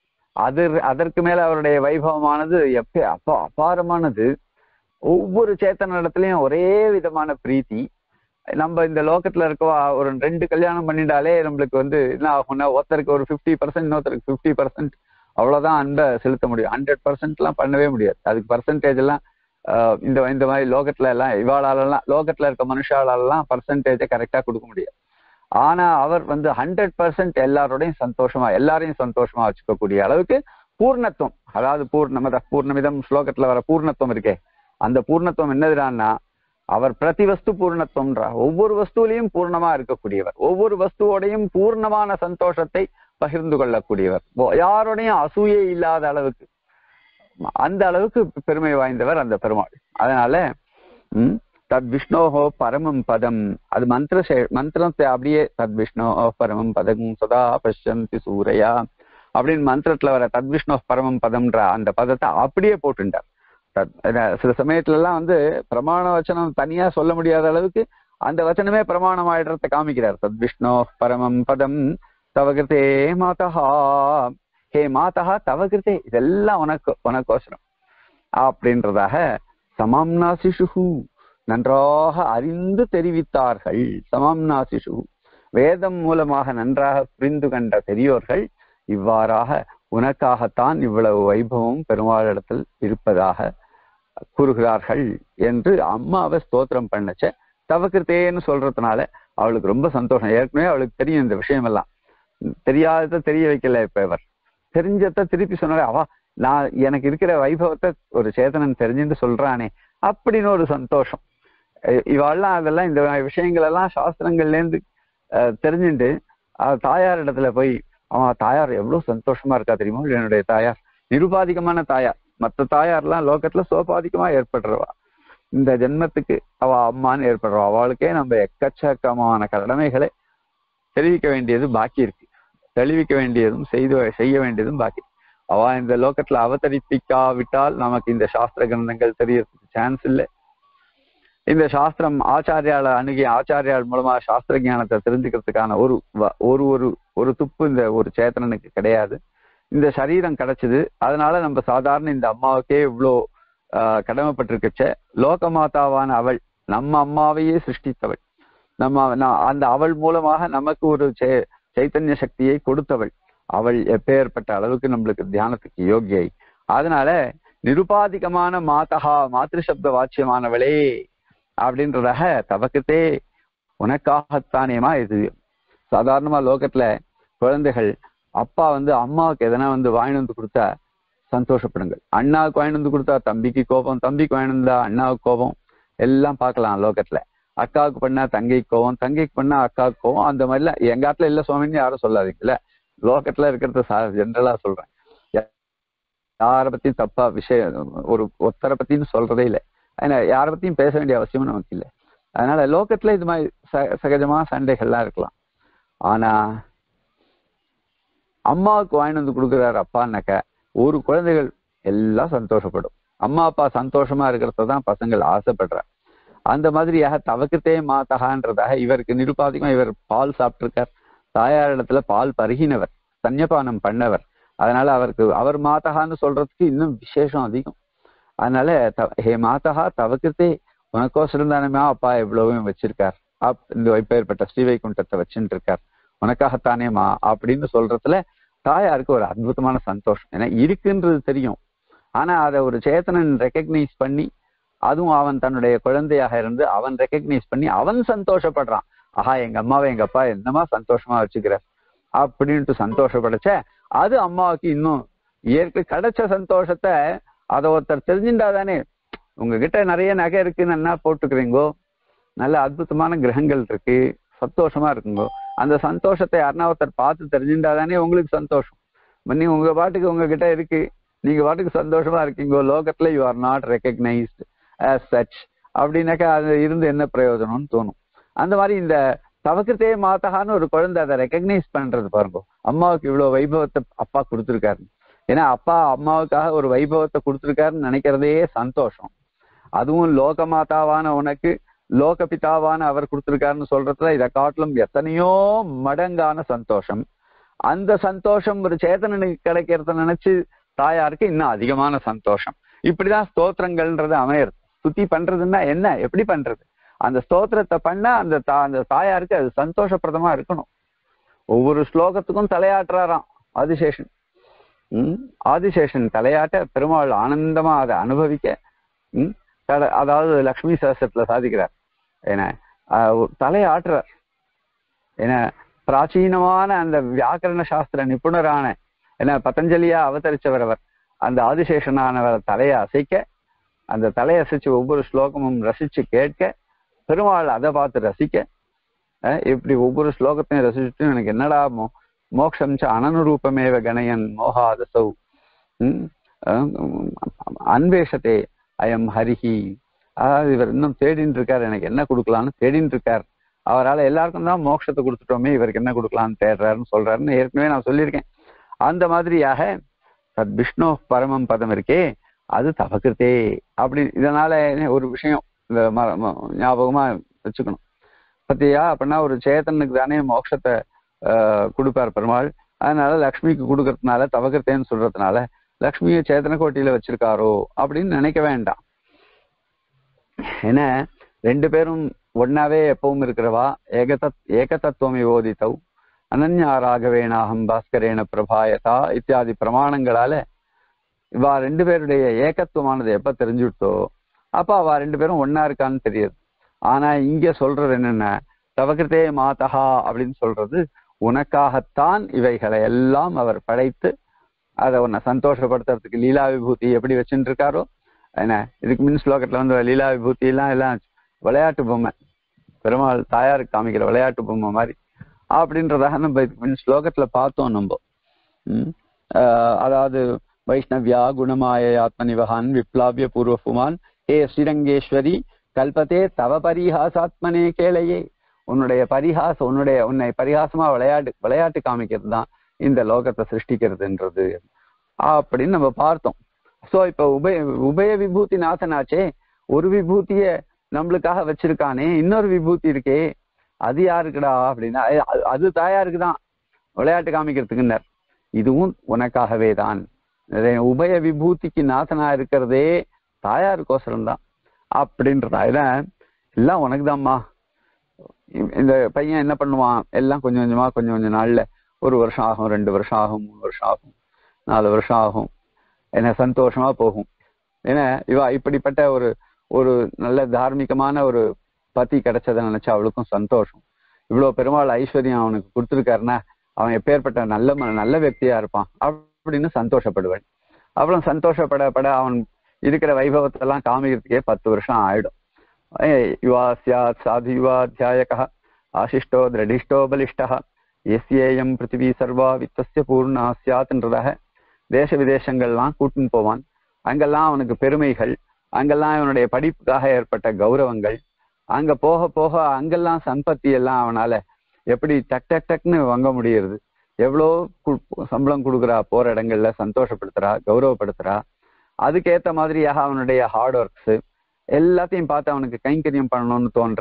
அது அதற்கு மேல அவருடைய வைபவமானது எப்ப அப்பா அபாரமானது ஒவ்வொரு சேத்தன இடத்துலயும் ஒரே விதமான பிரீத்தி நம்ம இந்த லோக்கத்துல இருக்கவா ஒரு ரெண்டு கல்யாணம் பண்ணிட்டாலே நம்மளுக்கு வந்து என்ன ஆகும்னா ஒருத்தருக்கு ஒரு ஃபிஃப்டி பர்சன்ட் இன்னொருத்தருக்கு ஃபிஃப்டி பர்சன்ட் அவ்வளவுதான் அன்பை செலுத்த முடியும் ஹண்ட்ரட் பர்சன்ட் எல்லாம் பண்ணவே முடியாது அதுக்கு பர்சன்டேஜ் எல்லாம் இந்த இந்த மாதிரி லோகத்துல எல்லாம் இவாளாலெல்லாம் லோகத்துல இருக்க மனுஷாலெல்லாம் பர்சன்டேஜை கரெக்டா கொடுக்க முடியாது ஆனா அவர் வந்து ஹண்ட்ரட் பர்சன்ட் எல்லாரோடையும் சந்தோஷமா எல்லாரையும் சந்தோஷமா வச்சுக்கக்கூடிய அளவுக்கு பூர்ணத்துவம் அதாவது பூர்ணமத பூர்ணமிதம் ஸ்லோகத்துல வர பூர்ணத்துவம் இருக்கே அந்த பூர்ணத்துவம் என்னதுடான்னா அவர் பிரதி வஸ்து பூர்ணத்துவம்ன்றா ஒவ்வொரு வஸ்துவிலையும் பூர்ணமா இருக்கக்கூடியவர் ஒவ்வொரு வஸ்துவோடையும் பூர்ணமான சந்தோஷத்தை பகிர்ந்து கொள்ளக்கூடியவர் ஓ- யாரோடையும் அசூயே இல்லாத அளவுக்கு அந்த அளவுக்கு பெருமை வாய்ந்தவர் அந்த பெருமாள் அதனால ம், தத் விஷ்ணோஹோ பரமம் பதம் அது மந்திர சே- மந்திரத்தை அப்படியே தத் விஷ்ணோஹோ பரமம் பதம் சதா பஷ்யந்தி சூரையா அப்படின்னு மந்திரத்துல வர தத் விஷ்ணோ பரமம் பதம்ன்ற அந்த பதத்தை அப்படியே போட்டுட்டார் தத் அஹ் சில சமயத்துல எல்லாம் வந்து பிரமாண வச்சனம் தனியா சொல்ல முடியாத அளவுக்கு அந்த வச்சனமே பிரமாணம் ஆயிடுறத காமிக்கிறார் தத் விஷ்ணோ பரமம் பதம் தவகிருத்தே மாதா ஹே மாதா தவகிருத்தே இதெல்லாம் உனக்கு உனக்கோசரம் அப்படின்றதாக சமாம்னா சிசுகு நன்றாக அறிந்து தெரிவித்தார்கள் சமாம்னா சிசுகு வேதம் மூலமாக நன்றாக புரிந்து கண்ட பெரியோர்கள் இவ்வாறாக உனக்காகத்தான் இவ்வளவு வைபவம் பெருமாளிடத்தில் இருப்பதாக கூறுகிறார்கள் என்று அம்மாவை ஸ்தோத்திரம் பண்ணச்ச தவக்கிருத்தேன்னு சொல்றதுனால அவளுக்கு ரொம்ப சந்தோஷம் ஏற்கனவே அவளுக்கு தெரியும் இந்த விஷயம் எல்லாம் தெரியாததை தெரிய வைக்கல இப்ப இவர் தெரிஞ்சத திருப்பி சொன்னாலே அவா நான் எனக்கு இருக்கிற வைபவத்தை ஒரு சேதனன் தெரிஞ்சுட்டு சொல்றானே அப்படின்னு ஒரு சந்தோஷம் இ- இவாள்லாம் அதெல்லாம் இந்த விஷயங்கள் எல்லாம் சாஸ்திரங்கள்ல இருந்து அஹ், தெரிஞ்சுட்டு அஹ், தாயார் இடத்துல போய் அவன் தாயார் எவ்வளவு சந்தோஷமா இருக்கா தெரியுமா என்னுடைய தாயார் நிருபாதிகமான தாயார் மற்ற தாயார்லாம் லோகத்துல சோபாதிகமா ஏற்படுறவா இந்த ஜென்மத்துக்கு அவ அம்மான்னு ஏற்படுறவா அவளுக்கே நம்ம எக்கச்சக்கமான கடமைகளை தெரிவிக்க வேண்டியது பாக்கி இருக்கு தெளிவிக்க வேண்டியதும் செய்து செய்ய வேண்டியதும் பாக்கி இருக்கு. அவ இந்த லோகத்துல அவதரிப்பிக்காவிட்டால் நமக்கு இந்த சாஸ்திர கிரந்தங்கள் தெரியறதுக்கு சான்ஸ் இல்லை இந்த சாஸ்திரம் ஆச்சாரியால அணுகி ஆச்சாரியால் மூலமா சாஸ்திர ஞானத்தை தெரிஞ்சுக்கிறதுக்கான ஒரு வ- ஒரு ஒரு ஒரு துப்பு இந்த ஒரு சேத்தனனுக்கு கிடையாது இந்த சரீரம் கிடைச்சது அதனால நம்ம சாதாரண இந்த அம்மாவுக்கே இவ்வளோ ஆஹ், கடமைப்பட்டிருக்கச்ச லோக மாதாவான அவள் நம்ம அம்மாவையே சிருஷ்டித்தவள் நம்ம நா- அந்த அவள் மூலமாக நமக்கு ஒரு சே- சைத்தன்ய சக்தியை கொடுத்தவள் அவள் எப்பேற்பட்ட அளவுக்கு நம்மளுக்கு தியானத்துக்கு யோகியை அதனால நிருபாதிகமான மாதகா மாத்ரு சப்த வாச்சியமானவளே அப்படின்றதாக தவக்கத்தே உனக்காகத்தானேமா இது சாதாரணமா லோகத்துல குழந்தைகள் அப்பா வந்து அம்மாவுக்கு எதனா வந்து வாங்கிட்டு வந்து கொடுத்தா சந்தோஷப்படுங்கள் அண்ணாவுக்கு வாங்கிட்டு வந்து கொடுத்தா தம்பிக்கு கோபம் தம்பிக்கு வாங்கிட்டு வந்தா அண்ணாவுக்கு கோபம் எல்லாம் பார்க்கலாம் லோகத்துல அக்காவுக்கு பண்ணா தங்கைக்கு கோவம் தங்கைக்கு பண்ணா அக்காவுக்கு கோவம் அந்த மாதிரிலாம் எங்க ஆத்துல இல்ல சுவாமின்னு யாரும் சொல்லாதீங்கல்ல லோகத்துல இருக்கிறத ஜென்ரலா சொல்றேன் யா- யாரை பத்தியும் தப்பா விஷயம் ஒரு ஒத்தரை பத்தியும் சொல்றதே இல்லை ஏன்னா யாரை பத்தியும் பேச வேண்டிய அவசியமும் நமக்கு இல்லை அதனால லோகத்துல இது மாதிரி ச- சகஜமா சண்டைகள்லாம் இருக்கலாம் ஆனா அம்மாவுக்கு வாங்கிட்டு வந்து கொடுக்குறாரு அப்பான்னாக்க ஒரு குழந்தைகள் எல்லாம் சந்தோஷப்படும் அம்மா அப்பா சந்தோஷமா இருக்கிறத தான் பசங்கள் ஆசைப்படுறாங்க அந்த மாதிரியாக தவக்கத்தே மாதகான்றதாக இவருக்கு நிருபாதிகமா இவர் பால் சாப்பிட்டிருக்கார் தாயார் இடத்துல பால் பருகினவர் சன்னியபானம் பண்ணவர் அதனால அவருக்கு அவர் மாதகான்னு சொல்றதுக்கு இன்னும் விசேஷம் அதிகம் அதனால த- ஹே மாதகா தவக்கத்தே உனக்கோசரம் தானேமா அப்பா எவ்வளவும் வச்சிருக்கார் அப் இந்த இப்பேற்பட்ட ஸ்ரீவைகுண்டத்தை வச்சுட்டு இருக்கார் உனக்காகத்தானேமா அப்படின்னு சொல்றதுல தாயாருக்கு ஒரு அற்புதமான சந்தோஷம் ஏன்னா இருக்குன்றது தெரியும் ஆனா அதை ஒரு சேத்தனன் ரெக்கக்னைஸ் பண்ணி அதுவும் அவன் தன்னுடைய குழந்தையாக இருந்து அவன் ரெக்கக்னைஸ் பண்ணி அவன் சந்தோஷப்படுறான் ஆஹா எங்க அம்மாவை எங்க அப்பா என்னமா சந்தோஷமா வச்சுக்கிறார் அப்படின்ட்டு சந்தோஷப்படச்ச அது அம்மாவுக்கு இன்னும் இயற்கை கிடைச்ச சந்தோஷத்தை அதை ஒருத்தர் தெரிஞ்சுட்டா தானே உங்ககிட்ட நிறைய நகை இருக்குன்னு என்ன போட்டுக்கிறீங்கோ நல்ல அற்புதமான கிரகங்கள் இருக்கு சந்தோஷமா இருக்குங்கோ அந்த சந்தோஷத்தை யாருன்னா ஒருத்தர் பார்த்து தெரிஞ்சுட்டா தானே உங்களுக்கு சந்தோஷம் நீ உங்க பாட்டுக்கு உங்ககிட்ட இருக்கு நீங்க பாட்டுக்கு சந்தோஷமா இருக்கீங்கோ லோகத்துல you are not recognised as such அப்படின்னாக்கா அது இருந்து என்ன பிரயோஜனம்னு தோணும் அந்த மாதிரி இந்த தவக்கத்தே மாத்தகான்னு ஒரு குழந்தை அதை ரெக்கக்னைஸ் பண்றது பாருங்க அம்மாவுக்கு இவ்வளவு வைபவத்தை அப்பா கொடுத்துருக்காரு ஏன்னா அப்பா அம்மாவுக்காக ஒரு வைபவத்தை கொடுத்துருக்காருன்னு நினைக்கிறதே சந்தோஷம் அதுவும் லோக மாதாவான உனக்கு லோக பிதாவான அவர் கொடுத்திருக்காருன்னு சொல்றதுல இதை காட்டிலும் எத்தனையோ மடங்கான சந்தோஷம் அந்த சந்தோஷம் ஒரு சேதனனுக்கு கிடைக்கிறத நினைச்சு தாயாருக்கு இன்னும் அதிகமான சந்தோஷம் இப்படிதான் ஸ்தோத்திரங்கள்ன்றது அமையிறது சுத்தி பண்றதுன்னா என்ன எப்படி பண்றது அந்த ஸ்தோத்திரத்தை பண்ணா அந்த தா- அந்த தாயாருக்கு அது சந்தோஷப்பிரதமா இருக்கணும் ஒவ்வொரு ஸ்லோகத்துக்கும் தலையாட்டுறாராம் ஆதிசேஷன் உம் ஆதிசேஷன் தலையாட்ட பெருமாள் ஆனந்தமா அதை அனுபவிக்க உம் தல- அதாவது லக்ஷ்மி சகஸ்ரத்துல சாதிக்கிறார் என்ன ஆஹ் ஒரு தலையாட்டுறார் என்ன பிராச்சீனமான அந்த வியாக்கரண சாஸ்திர நிபுணரான என்ன பதஞ்சலியா அவதரிச்சவர் அவர் அந்த ஆதிசேஷனானவர் தலையை அசைக்க அந்த தலையை அசைச்சு ஒவ்வொரு ஸ்லோகமும் ரசிச்சு கேட்க பெருமாள் அதை பார்த்து ரசிக்க அஹ் இப்படி ஒவ்வொரு ஸ்லோகத்தையும் ரசிச்சுட்டு எனக்கு என்னடா மோ- மோக்ஷம் ச அனனுரூபமேவ கணயன் மோகாதசௌ ம், அஹ், அன்வேஷத்தே அயம் ஹரிஹி அதாவது இவர் இன்னும் தேடின்னு இருக்கார் எனக்கு என்ன கொடுக்கலாம்னு தேடின்னு இருக்கார் அவரால் எல்லாருக்கும் தான் மோட்சத்தை கொடுத்துட்டோமே இவருக்கு என்ன கொடுக்கலாம்னு தேடுறாருன்னு சொல்றாருன்னு ஏற்கனவே நான் சொல்லியிருக்கேன் அந்த மாதிரியாக தத் விஷ்ணு பரமம் பதம் இருக்கே அது தவக்கிருத்தே அப்படி இதனால ஒரு விஷயம் இந்த ம- ம- ஞாபகமா வச்சுக்கணும் பத்தியா அப்படின்னா ஒரு சேத்தனுக்கு தானே மோட்சத்தை ஆஹ், கொடுப்பார் பெருமாள் அதனால லக்ஷ்மிக்கு கொடுக்கறதுனால தவக்கிருத்தேன்னு சொல்றதுனால லக்ஷ்மியை சேத்தன கோட்டியில வச்சிருக்காரோ அப்படின்னு நினைக்க வேண்டாம் ஏன்னா ரெண்டு பேரும் ஒன்னாவே எப்பவும் இருக்கிறவா ஏகதத் ஏகதத்துவம் யோதித்தவ் அனன்யா ராகவேணாகம் பாஸ்கரேன பிரபாயதா இத்தியாதி பிரமாணங்களால இவா ரெண்டு பேருடைய ஏகத்துவமானது எப்ப தெரிஞ்சுட்டோ அப்ப அவ ரெண்டு பேரும் ஒன்னா இருக்கான்னு தெரியுது ஆனா இங்க சொல்றது என்னன்னா தவகிருத்தே மாதஹா அப்படின்னு சொல்றது உனக்காகத்தான் இவைகளை எல்லாம் அவர் படைத்து அதை உன்னை சந்தோஷப்படுத்துறதுக்கு லீலா விபூதி எப்படி வச்சுட்டு இருக்காரோ என்ன இதுக்கு முன் ஸ்லோகத்துல வந்து லீலா விபூதி எல்லாம் எல்லாம் விளையாட்டு பொம்மை பெருமாள் தாயாருக்கு காமிக்கிற விளையாட்டு பொம்மை மாதிரி அப்படின்றதாக நம்ம இதுக்கு முன் ஸ்லோகத்துல பார்த்தோம் நம்ம ம். ஆஹ் அதாவது வைஷ்ணவ்யா குணமாய ஆத்மனிவகான் விப்ளாவிய பூர்வபுமான் ஹே ஸ்ரீரங்கேஸ்வரி கல்பத்தே தவ பரிஹாசாத்மனே கேளையே உன்னுடைய பரிஹாசம் உன்னுடைய உன்னை பரிகாசமா விளையாட்டு விளையாட்டு காமிக்கிறது தான் இந்த லோகத்தை சிருஷ்டிக்கிறதுன்றது அப்படின்னு நம்ம பார்த்தோம் சோ இப்ப உபய உபய விபூதி நாசனாச்சே ஒரு விபூதிய நம்மளுக்காக வச்சிருக்கானே இன்னொரு விபூதி இருக்கே அது யாருக்குடா அப்படின்னா அ- அது- அது தாயாருக்கு தான் விளையாட்டு காமிக்கிறதுக்குன்னர் இதுவும் உனக்காகவே தான் இது உபய விபூதிக்கு நாசனா இருக்கிறதே தாயாருக்கோசரம் தான் அப்படின்றதா இதான் எல்லாம் உனக்கு தான்மா இந்த பையன் என்ன பண்ணுவான் எல்லாம் கொஞ்சம் கொஞ்சமா கொஞ்சம் கொஞ்சம் நாள்ல ஒரு வருஷம் ஆகும் ரெண்டு வருஷம் ஆகும் மூணு வருஷம் ஆகும் நாலு வருஷம் ஆகும் என்ன சந்தோஷமா போகும் ஏன்னா இவா இப்படிப்பட்ட ஒரு ஒரு நல்ல தார்மீகமான ஒரு பத்தி கிடைச்சதை நினைச்சா அவளுக்கும் சந்தோஷம் இவ்வளவு பெருமாள் ஐஸ்வர்யம் அவனுக்கு கொடுத்துருக்காருன்னா அவன் எப்பேற்பட்ட நல்ல ம- நல்ல వ్యక్తిயா இருப்பான் அப்படின்னு சந்தோஷப்படுவாள் அப்புறம் சந்தோஷப்படப்பட அவன் இருக்கிற வைபவத்தை எல்லாம் காமிக்கிறதுக்கே பத்து வருஷம் ஆயிடும் ஏய், யுவா சியாத் சாது யுவாத்தியாயக ஆசிஷ்டோ திரடிஷ்டோ பலிஷ்டா எஸ்ஏஎம் பிருத்திவி சர்வா வித்தஸ்ய பூர்ணா சியாத்ன்றதாக தேச விதேசங்கள்லாம் கூட்டின்னு போவான் அங்கெல்லாம் அவனுக்கு பெருமைகள் அங்கெல்லாம் இவனுடைய படிப்புக்காக ஏற்பட்ட கௌரவங்கள் அங்க போக போக அங்கெல்லாம் சம்பத்தி எல்லாம் அவனால எப்படி டக் டக் டக்னு வாங்க முடியுது எவ்வளோ கு- சம்பளம் கொடுக்குறா போற இடங்கள்ல சந்தோஷப்படுத்துறா கௌரவப்படுத்துறா அதுக்கேத்த மாதிரியாக அவனுடைய ஹார்ட் ஒர்க்ஸ் எல்லாத்தையும் பார்த்து அவனுக்கு கைங்கரியம் பண்ணணும்னு தோன்ற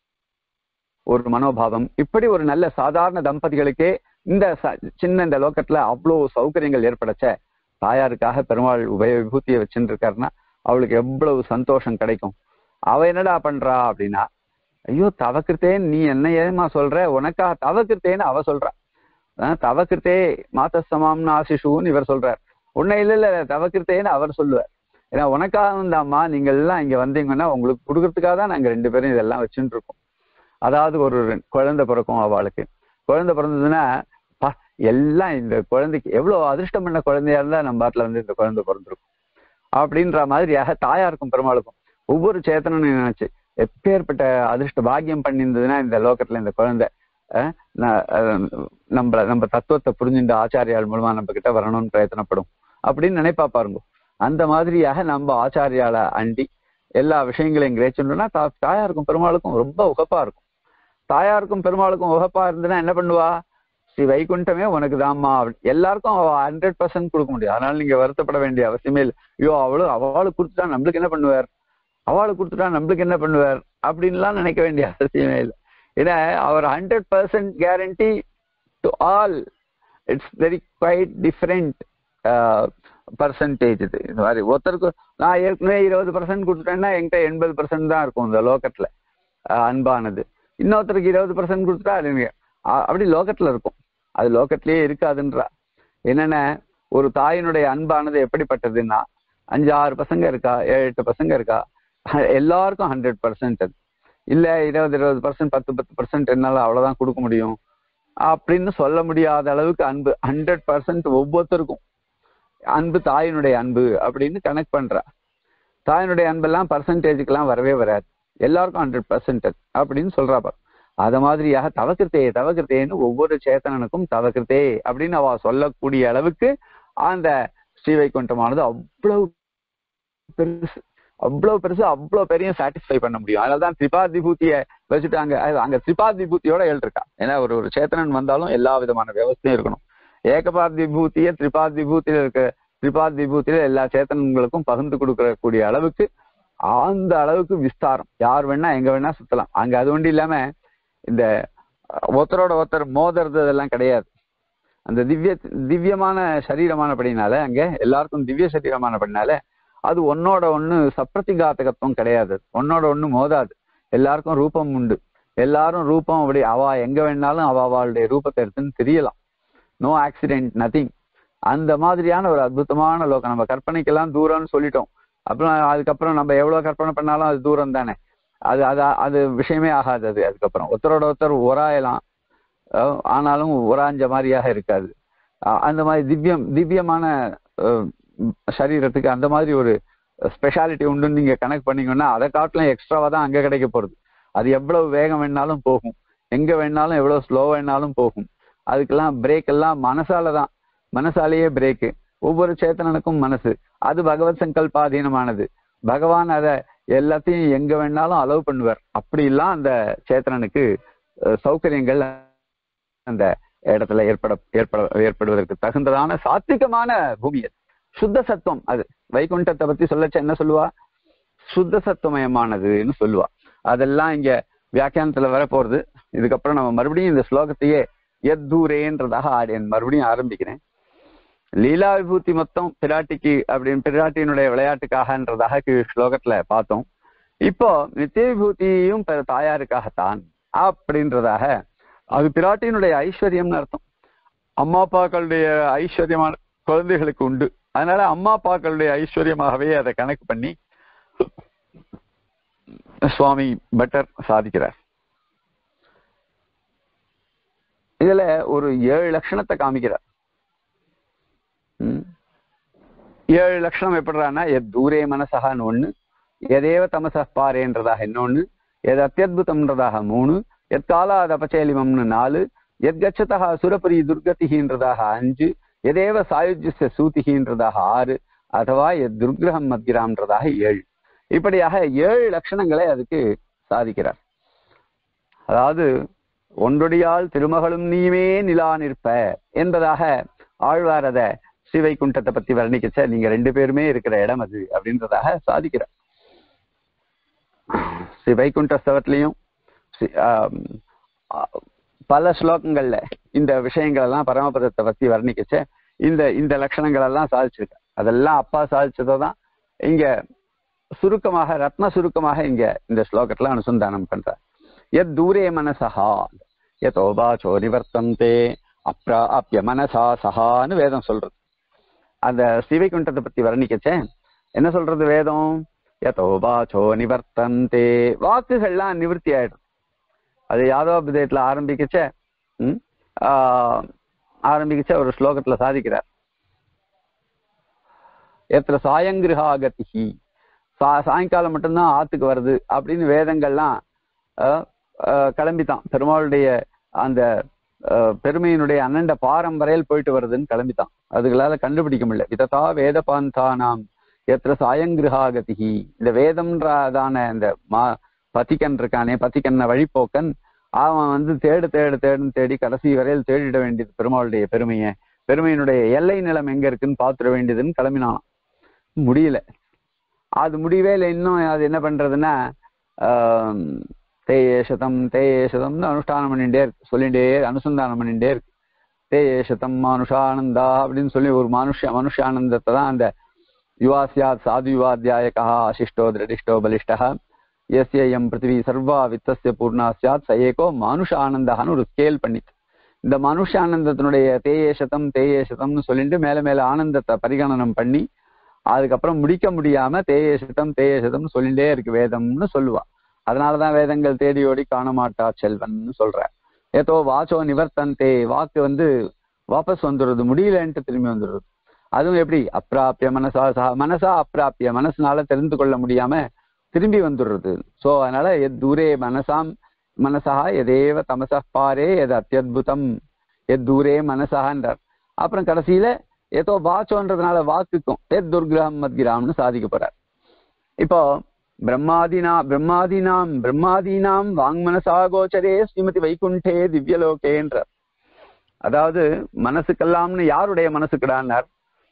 ஒரு மனோபாவம் இப்படி ஒரு நல்ல சாதாரண தம்பதிகளுக்கே இந்த ச- சின்ன இந்த லோக்கத்துல அவ்வளோ சௌகரியங்கள் ஏற்படச்ச தாயாருக்காக பெருமாள் உபய விபூதியை வச்சுட்டு இருக்காருன்னா அவளுக்கு எவ்வளவு சந்தோஷம் கிடைக்கும் அவ என்னடா பண்றா அப்படின்னா ஐயோ தவக்கிருத்தேன் நீ என்ன ஏமா சொல்ற உனக்கா தவக்கிருத்தேன்னு அவ சொல்றா அஹ் தவக்கிருத்தே மாத்தசமாம்னு ஆசிஷுன்னு இவர் சொல்றார் உன்னை இல்ல இல்ல தவக்கிருத்தேன்னு அவர் சொல்லுவார் ஏன்னா உனக்காக இருந்தாம்மா நீங்க எல்லாம் இங்க வந்தீங்கன்னா உங்களுக்கு கொடுக்கறதுக்காக தான் நாங்க ரெண்டு பேரும் இதெல்லாம் வச்சுட்டு இருக்கோம் அதாவது ஒரு ரெ- குழந்தை பிறக்கும் அவளுக்கு குழந்தை பிறந்ததுன்னா பா, எல்லாம் இந்த குழந்தைக்கு எவ்வளவு அதிர்ஷ்டம் பண்ண குழந்தையா இருந்தா நம்ம பாட்டுல வந்து இந்த குழந்தை பிறந்திருக்கும் அப்படின்ற மாதிரியாக தாயாருக்கும் பெருமாளுக்கும் ஒவ்வொரு சேத்தனும் நினைச்சு எப்பேற்பட்ட அதிர்ஷ்ட பாக்கியம் பண்ணியிருந்ததுன்னா இந்த லோகத்துல இந்த குழந்தை அஹ், ந- அஹ், நம்மள நம்ம தத்துவத்தை புரிஞ்சுட்டு ஆச்சாரியால் மூலமா நம்ம கிட்ட வரணும்னு பிரயத்தனப்படும் அப்படின்னு நினைப்பா பாருங்க அந்த மாதிரியாக நம்ம ஆச்சாரியால அண்டி எல்லா விஷயங்களையும் கிரேச்சுன்னா தாயாருக்கும் பெருமாளுக்கும் ரொம்ப உகப்பா இருக்கும் தாயாருக்கும் பெருமாளுக்கும் உகப்பா இருந்ததுன்னா என்ன பண்ணுவா ஸ்ரீ வைகுண்டமே உனக்கு தாம்மா எல்லாருக்கும் அவ ஹண்ட்ரட் பர்சன்ட் கொடுக்க முடியும் அதனால நீங்க வருத்தப்பட வேண்டிய அவசியமே இல்லை ஐயோ அவளு அவளுக்கு கொடுத்துட்டா நம்மளுக்கு என்ன பண்ணுவார் அவளுக்கு கொடுத்துட்டா நம்மளுக்கு என்ன பண்ணுவார் அப்படின்லாம் நினைக்க வேண்டிய அவசியமே இல்லை ஏன்னா அவர் hundred percent guarantee to all it's very quite different percentage இது இந்த மாதிரி ஒருத்தருக்கு நான் ஏற்கனவே இருபது பர்சன்ட் கொடுத்துட்டேன்னா என்கிட்ட எண்பது பர்சன்ட் தான் இருக்கும் இந்த லோகத்துல ஆஹ் அன்பானது இன்னொருத்தருக்கு இருபது பர்சன்ட் கொடுத்துட்டா அது எனக்கு- ஆ- அப்படி லோகத்துல இருக்கும் அது லோகத்திலேயே இருக்காதுன்றா என்னென்ன ஒரு தாயினுடைய அன்பானது எப்படிப்பட்டதுன்னா அஞ்சு ஆறு பசங்க இருக்கா ஏழு எட்டு பசங்க இருக்கா அஹ் எல்லாருக்கும் ஹண்ட்ரட் பர்சன்ட் அது இல்ல இருபது இருபது பர்சன்ட் பத்து பத்து பர்சன்ட் என்னால அவ்வளவுதான் கொடுக்க முடியும் அப்படின்னு சொல்ல முடியாத அளவுக்கு அன்பு ஹண்ட்ரட் பர்சன்ட் ஒவ்வொருத்தருக்கும் அன்பு தாயினுடைய அன்பு அப்படின்னு கனெக்ட் பண்றா தாயினுடைய அன்பெல்லாம் பர்சன்டேஜுக்கெல்லாம் வரவே வராது எல்லாருக்கும் ஹண்ட்ரட் பர்சன்ட் அப்படின்னு சொல்றா பாரு அத மாதிரியாக தவக்கிருத்தே தவக்கிருத்தேன்னு ஒவ்வொரு சேத்தனனுக்கும் தவக்கிருத்தே அப்படின்னு அவ சொல்லக்கூடிய அளவுக்கு அந்த ஸ்ரீவைகுண்டமானது அவ்வளவு பெருசு அவ்வளவு பெருசு அவ்வளவு பெரிய சாட்டிஸ்ஃபை பண்ண முடியும் அதனாலதான் திரிபாதி பூத்திய வச்சுட்டாங்க அது அங்க திரிபாதி பூத்தியோட எழுதிருக்கா ஏன்னா ஒரு ஒரு சேத்தனன் வந்தாலும் எல்லா விதமான வியவஸ்தையும் இருக்கணும் ஏகபாதி பூத்திய திரிபாதி பூத்தியில இருக்க திரிபாதி பூத்தியில எல்லா சேத்தனங்களுக்கும் பகிர்ந்து கொடுக்கக்கூடிய அளவுக்கு அந்த அளவுக்கு விஸ்தாரம் யார் வேணா எங்க வேணா சுத்தலாம் அங்க அது ஒண்டி இல்லாம இந்த ஒருத்தரோட ஒருத்தர் மோதுறது அதெல்லாம் கிடையாது அந்த திவ்ய திவ்யமான சரீரமானபடினால அங்க எல்லாருக்கும் திவ்ய சரீரமானபடினால அது ஒன்னோட ஒண்ணு சப்பிரதிகாத்தகத்துவம் கிடையாது ஒன்னோட ஒண்ணு மோதாது எல்லாருக்கும் ரூபம் உண்டு எல்லாரும் ரூபம் அப்படி அவ எங்க வேணாலும் அவ அவளுடைய ரூபத்தை எடுத்துன்னு தெரியலாம் நோ ஆக்சிடென்ட் நத்திங் அந்த மாதிரியான ஒரு அற்புதமான லோகம் நம்ம கற்பனைக்கெல்லாம் தூரம்னு சொல்லிட்டோம் அப்புறம் அதுக்கப்புறம் நம்ம எவ்வளவு கற்பனை பண்ணாலும் அது தூரம் தானே அது அது அது விஷயமே ஆகாது அது அதுக்கப்புறம் ஒருத்தரோட ஒருத்தர் உராயலாம் அஹ் ஆனாலும் உராஞ்ச மாதிரியாக இருக்காது அஹ் அந்த மாதிரி திவ்யம் திவ்யமான அஹ், சரீரத்துக்கு அந்த மாதிரி ஒரு ஸ்பெஷாலிட்டி உண்டுன்னு நீங்க கணக்கு பண்ணீங்கன்னா அதை காட்டிலும் எக்ஸ்ட்ராவா தான் அங்க கிடைக்க போறது அது எவ்வளவு வேகம் வேணாலும் போகும் எங்க வேணாலும் எவ்வளவு ஸ்லோ வேணாலும் போகும் அதுக்கெல்லாம் பிரேக் எல்லாம் மனசால தான் மனசாலேயே பிரேக்கு ஒவ்வொரு சேத்தனனுக்கும் மனசு அது பகவத் சங்கல்பாதீனமானது பகவான் அதை எல்லாத்தையும் எங்க வேணாலும் அலோவ் பண்ணுவார் அப்படி எல்லாம் அந்த சேத்தனனுக்கு அஹ், சௌகரியங்கள் அந்த இடத்துல ஏற்பட ஏற்பட ஏற்படுவதற்கு தகுந்ததான சாத்விகமான பூமி அது சுத்த சத்துவம் அது வைகுண்டத்தை பத்தி சொல்லச்ச என்ன சொல்லுவா சுத்த சத்துவமயமானதுன்னு சொல்லுவா அதெல்லாம் இங்க வியாக்கியானத்துல வர போறது இதுக்கப்புறம் நம்ம மறுபடியும் இந்த ஸ்லோகத்தையே எத்தூரேன்றதாக ஆடி மறுபடியும் ஆரம்பிக்கிறேன் லீலா விபூதி மொத்தம் பிராட்டிக்கு அப்படின்னு பிராட்டியினுடைய விளையாட்டுக்காகன்றதாக கீழ் ஸ்லோகத்துல பார்த்தோம் இப்போ நித்திய விபூதியும் பிற தாயாருக்காகத்தான் அப்படின்றதாக அது பிராட்டியினுடைய ஐஸ்வர்யம்னு அர்த்தம் அம்மா அப்பாக்களுடைய ஐஸ்வர்யமான குழந்தைகளுக்கு உண்டு அதனால அம்மா அப்பாக்களுடைய ஐஸ்வர்யமாகவே அதை கணக்கு பண்ணி சுவாமி பட்டர் சாதிக்கிறார் இதுல ஒரு ஏழு லட்சணத்தை காமிக்கிறார் ம். ஏழு லட்சணம் எப்படிறான்னா எத் தூரே மனசகான்னு ஒண்ணு எதேவ தமச பாரேன்றதாக இன்னொன்னு எது அத்தியுதம்ன்றதாக மூணு எத் காலாத் அபச்சேலிமம்னு நாலு எத் கச்சதா சுரபுரி துர்கதிகின்றதாக அஞ்சு எதேவ சாயுஜ்ய சூதிகின்றதாக ஆறு அதுவா எத் துர்கிரகம் மத்கிராம்ன்றதாக ஏழு இப்படியாக ஏழு லட்சணங்களை அதுக்கு சாதிக்கிறார் அதாவது ஒன்றொடியால் திருமகளும் நீமே நிலா நிற்ப என்பதாக ஆழ்வார் அத ஸ்ரீவைகுண்டத்தை பத்தி வர்ணிக்கச்ச நீங்க ரெண்டு பேருமே இருக்கிற இடம் அது அப்படின்றதாக சாதிக்கிறார் ஸ்ரீ வைகுண்ட ஸ்தவத்திலையும் ஸ்ரீ- ஆம், ஆ, பல ஸ்லோகங்கள்ல இந்த விஷயங்கள் எல்லாம் பரமபதத்தை பத்தி வர்ணிக்கச்ச இந்த இந்த லட்சணங்கள் எல்லாம் சாதிச்சிருக்க அதெல்லாம் அப்பா சாதிச்சதை தான் இங்க சுருக்கமாக ரத்ன சுருக்கமாக இங்க இந்த ஸ்லோகத்துல அனுசந்தானம் பண்றார் எத் தூரே மனசஹா யதோபாச்சோ நிவர்த்தந்தே அப்ராப்ய மனசா சஹான்னு வேதம் சொல்றது அந்த ஸ்ரீவைகுண்டத்தை பத்தி வர்ணிக்கச்சே என்ன சொல்றது வேதம் யதோபாச்சோ நிவர்த்தந்தே வாக்குகள்லாம் நிவர்த்தி ஆயிடும் அது யாதவாபிதயத்துல ஆரம்பிக்கச்ச ம், ஆஹ், ஆரம்பிக்கச்ச ஒரு ஸ்லோகத்துல சாதிக்கிறார் எத்திர சாயங்கிருஹாகதிஹி சா சாயங்காலம் மட்டும்தான் ஆத்துக்கு வருது அப்படின்னு வேதங்கள்லாம் ஆஹ், ஆஹ், கிளம்பித்தான் பெருமாளுடைய அந்த ஆஹ், பெருமையினுடைய அண்ணண்ட பாரம் வரையில் போயிட்டு வருதுன்னு கிளம்பித்தான் அதுகளால கண்டுபிடிக்க முடியல இததா வேத பாந்தானாம் எத்திர சாயங்கிருஹாகதிஹி இந்த வேதம்ன்றதான இந்த மா பத்திகன் இருக்கானே பத்திகன்ன வழிப்போக்கன் அவன் வந்து தேடு தேடு தேடுன்னு தேடி கடைசி வரையில் தேடிட வேண்டியது பெருமாளுடைய பெருமையை பெருமையினுடைய எல்லை நிலம் எங்க இருக்குன்னு பாத்துட வேண்டியதுன்னு கிளம்பினானாம் முடியல அது முடியவே இல்லை இன்னும் அது என்ன பண்றதுன்னா ஆம், தேயேஷதம் தேயேஷதம்னு அனுஷ்டானம் பண்ணிட்டே இருக்கு சொல்லிட்டே அனுசந்தானம் பண்ணிட்டே இருக்கு தேயேஷதம் மனுஷானந்தா அப்படின்னு சொல்லி ஒரு மனுஷ மனுஷானந்தத்தை தான் அந்த யுவா சியாத் சாது யுவாத்தியாயகா அசிஷ்டோ திரடிஷ்டோ பலிஷ்டா எஸ்ய எம் பிருத்திவி சர்வா வித்தஸ்ய பூர்ணா சியாத் ச ஏகோ மனுஷ ஆனந்தகான்னு ஒரு ஸ்கேல் பண்ணிட்டு இந்த மனுஷ ஆனந்தத்தினுடைய தேயேஷதம் தேயேஷதம்னு சொல்லிட்டு மேல மேல ஆனந்தத்தை பரிகணனம் பண்ணி அதுக்கப்புறம் முடிக்க முடியாம தேயேஷதம் தேயேஷதம்னு சொல்லிட்டே இருக்கு வேதம்னு சொல்லுவா அதனாலதான் வேதங்கள் தேடி ஓடி காண மாட்டா செல்வன்னு சொல்ற ஏதோ வாச்சோ நிவர்த்தந்தே வாக்கு வந்து வாபஸ் வந்துடுறது முடியலன்ட்டு திரும்பி வந்துடுறது அதுவும் எப்படி அப்பிராப்பிய மனசா சா- மனசா அப்பிராப்பிய மனசுனால தெரிந்து கொள்ள முடியாம திரும்பி வந்துடுறது சோ அதனால எத் தூரே மனசாம் மனசா எதேவ தமசா பாரே எது அத்தியுதம் எத் தூரே மனசான்றார் அப்புறம் கடைசியில ஏதோ வாச்சோன்றதுனால வாக்குக்கும் எத் துர்கிரகம் மத்கிராம்னு சாதிக்க போறார் இப்போ பிரம்மாதினா பிரம்மாதீனாம் பிரம்மாதீனாம் வாங்மனசா கோச்சரே ஸ்ரீமதி வைகுண்டே திவ்யலோகேன்றார் அதாவது மனசுக்கெல்லாம்னு யாருடைய மனசுக்குடான்னார்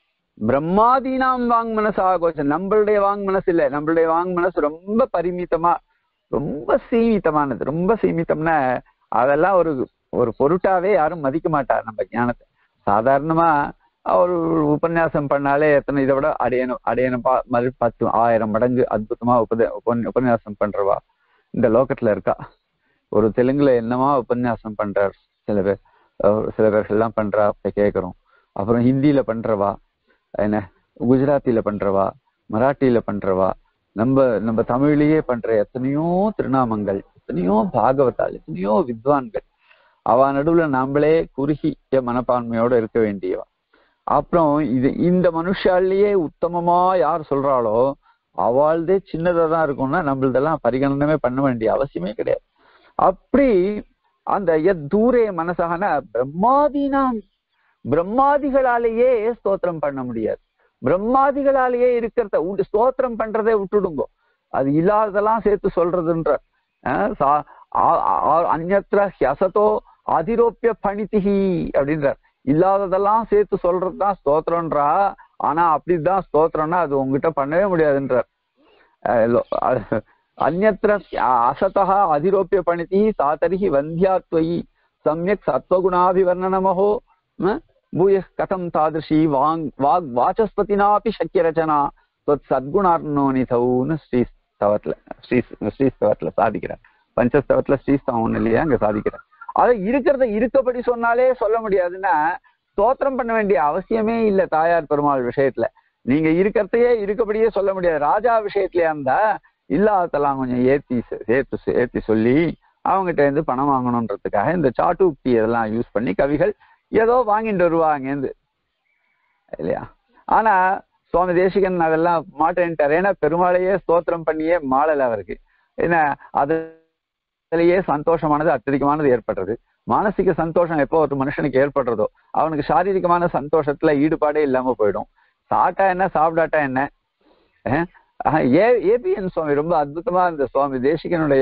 பிரம்மாதீனாம் வாங் மனசா கோச்சர் நம்மளுடைய வாங் மனசு இல்ல நம்மளுடைய வாங் மனசு ரொம்ப பரிமிதமா ரொம்ப சீமிதமானது ரொம்ப சீமிதம்னா அதெல்லாம் ஒரு ஒரு பொருட்டாவே யாரும் மதிக்க மாட்டார் நம்ம ஞானத்தை சாதாரணமா ஒரு உபன்யாசம் பண்ணாலே எத்தனை இதை விட அடையணும் அடையணும் பா மறு பத்து ஆயிரம் மடங்கு அற்புதமா உபத உபன் உபன்யாசம் பண்றவா இந்த லோகத்துல இருக்கா ஒரு தெலுங்குல என்னமா உபன்யாசம் பண்றார் சில பேர் அஹ் சில பேர்கள் எல்லாம் பண்றா இப்ப கேக்குறோம் அப்புறம் ஹிந்தியில பண்றவா என்ன குஜராத்தில பண்றவா மராட்டியில பண்றவா நம்ம நம்ம தமிழ்லயே பண்ற எத்தனையோ திருநாமங்கள் எத்தனையோ பாகவதால் எத்தனையோ வித்வான்கள் அவ நடுவுல நாமளே குறுகிய மனப்பான்மையோட இருக்க வேண்டியவா அப்புறம் இது இந்த மனுஷாலேயே உத்தமமா யார் சொல்றாளோ அவள்தே சின்னதா தான் இருக்கும்னா நம்மளதெல்லாம் பரிகணனமே பண்ண வேண்டிய அவசியமே கிடையாது அப்படி அந்த எத் தூரே மனசான பிரம்மாதீனாம் பிரம்மாதிகளாலேயே ஸ்தோத்திரம் பண்ண முடியாது பிரம்மாதிகளாலேயே இருக்கிறத உண்டு ஸ்தோத்திரம் பண்றதை விட்டுடுங்கோ அது இல்லாததெல்லாம் சேர்த்து சொல்றதுன்ற அஹ் சா- ஆ- ஆ- அந்யத்ர ஹியசதோ அதிரோப்பிய பணிதிகி அப்படின்றார் இல்லாததெல்லாம் சேர்த்து சொல்றதுதான் ஸ்தோத்திரம்ன்றா ஆனா அப்படிதான் ஸ்தோத்திரம்னா அது உங்ககிட்ட பண்ணவே முடியாதுன்றார் அஹ் லோ- அஹ் அந்யத்ர அசதா அதிரோப்பிய பணிதி சாதரிகி வந்தியாத்வயி சமயக் சத்வகுணாபிவர்ணனமஹோ ம? பூய கதம் தாதிருஷி வாங் வாக் வாச்சஸ்பதினாபி சக்கிய ரச்சனா தொத் சத்குணார்ணோனிதவுன்னு ஸ்ரீ ஸ்தவத்துல ஸ்ரீ ஸ்ரீ ஸ்தவத்துல சாதிக்கிறார் பஞ்சஸ்தவத்துல ஸ்ரீஸ்தவம் ஒண்ணு இல்லையா அங்க சாதிக்கிறார் அதை இருக்கிறத இருக்கப்படி சொன்னாலே சொல்ல முடியாதுன்னா ஸ்தோத்திரம் பண்ண வேண்டிய அவசியமே இல்லை தாயார் பெருமாள் விஷயத்துல நீங்க இருக்கிறதையே இருக்கப்படியே சொல்ல முடியாது ராஜா விஷயத்துலயா இருந்தா இல்லாததெல்லாம் கொஞ்சம் ஏத்தி சே- சேர்த்து ஏத்தி சொல்லி அவங்ககிட்ட இருந்து பணம் வாங்கணுன்றதுக்காக இந்த சாட்டுக்தி இதெல்லாம் யூஸ் பண்ணி கவிகள் ஏதோ வாங்கிட்டு வருவாங்க இருந்து இல்லையா ஆனா சுவாமி தேசிகன் அதெல்லாம் மாட்டேன்ட்டார் ஏன்னா பெருமாளையே ஸ்தோத்திரம் பண்ணியே மாளல அவருக்கு ஏன்னா அதுலயே சந்தோஷமானது அत्यதிகமானது ஏற்படுறது மானசிக சந்தோஷம் எப்போ ஒரு மனுஷனுக்கு ஏற்படுறதோ அவனுக்கு சாரீரிகமான சந்தோஷத்துல ஈடுபாடே இல்லாம போயிடும் சாப்பிட்டா என்ன சாப்பிடாட்டா என்ன அஹ் ஆஹ் ஏ ஏபிஎன் சுவாமி ரொம்ப அற்புதமா இந்த சுவாமி தேசிகனுடைய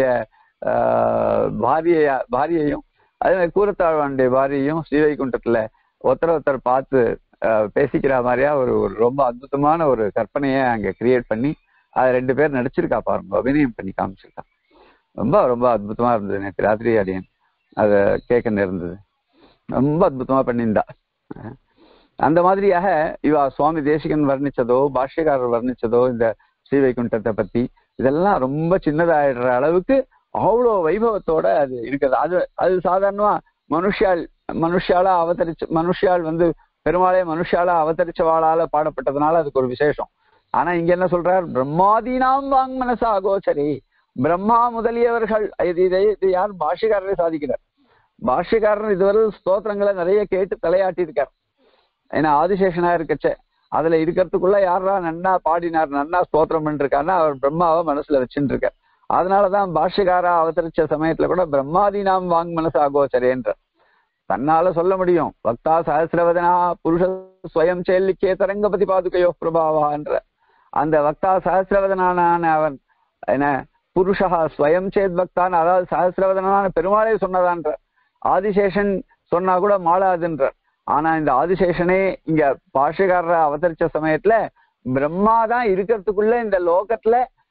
ஆஹ் பாரிய பாரியையும் அதே மாதிரி கூரத்தாழ்வானுடைய பாரியையும் ஸ்ரீவைகுண்டத்துல ஒருத்தர் ஒருத்தர் பார்த்து ஆஹ் பேசிக்கிற மாதிரியா ஒரு ஒரு ரொம்ப அற்புதமான ஒரு கற்பனையை அங்க கிரியேட் பண்ணி அது ரெண்டு பேர் நடிச்சிருக்கா பாருங்க அபிநயம் பண்ணி காமிச்சிருக்கா ரொம்ப ரொம்ப அற்புதமா இருந்தது நேற்று ராத்திரி அடியன் அதை கேட்க நேர்ந்தது ரொம்ப அற்புதமா பண்ணியிருந்தா அஹ் அந்த மாதிரியாக இவா சுவாமி தேசிகன் வர்ணிச்சதோ பாஷ்யக்காரர் வர்ணிச்சதோ இந்த ஸ்ரீவைகுண்டத்தை பத்தி இதெல்லாம் ரொம்ப சின்னதாயிடுற அளவுக்கு அவ்வளோ வைபவத்தோட அது இருக்குது அது அது சாதாரணமா மனுஷால் மனுஷாலா அவதரிச்சு மனுஷால் வந்து பெருமாளே மனுஷாலா அவதரிச்சவாளால பாடப்பட்டதுனால அதுக்கு ஒரு விசேஷம் ஆனா இங்க என்ன சொல்றார் பிரம்மாதீனாம் வாங் மனசா கோச்சரி பிரம்மா முதலியவர்கள் இது இதை இது யார் பாஷ்யக்காரரே சாதிக்கிறார் பாஷ்யக்காரர் இதுவரை ஸ்தோத்திரங்களை நிறைய கேட்டு தலையாட்டி இருக்கார் ஏன்னா ஆதிசேஷனா இருக்கச்சே அதுல இருக்கிறதுக்குள்ள யாரா நன்னா பாடினார் நன்னா ஸ்தோத்திரம் பண்ணிருக்காருன்னா அவர் பிரம்மாவை மனசுல வச்சுட்டு இருக்கார் அதனாலதான் பாஷ்யக்காரா அவதரிச்ச சமயத்துல கூட பிரம்மாதீனாம் வாங் மனசா கோச்சரேன்ற தன்னால சொல்ல முடியும் பக்தா சஹசிரவதனா புருஷ ஸ்வயம் சேல்லிக்கே தரங்கபதி பாதுகையோ பிரபாவான்ற அந்த பக்தா சஹசிரவதனான அவன் என்ன புருஷா ஸ்வயம் சேத் பக்தான் அதாவது சஹசிரவதனான பெருமாளே சொன்னதான்ற ஆதிசேஷன் சொன்னா கூட மாளாதுன்ற ஆனா இந்த ஆதிசேஷனே இங்க பாஷகாரரை அவதரிச்ச சமயத்துல பிரம்மா தான் இருக்கிறதுக்குள்ள இந்த லோகத்துல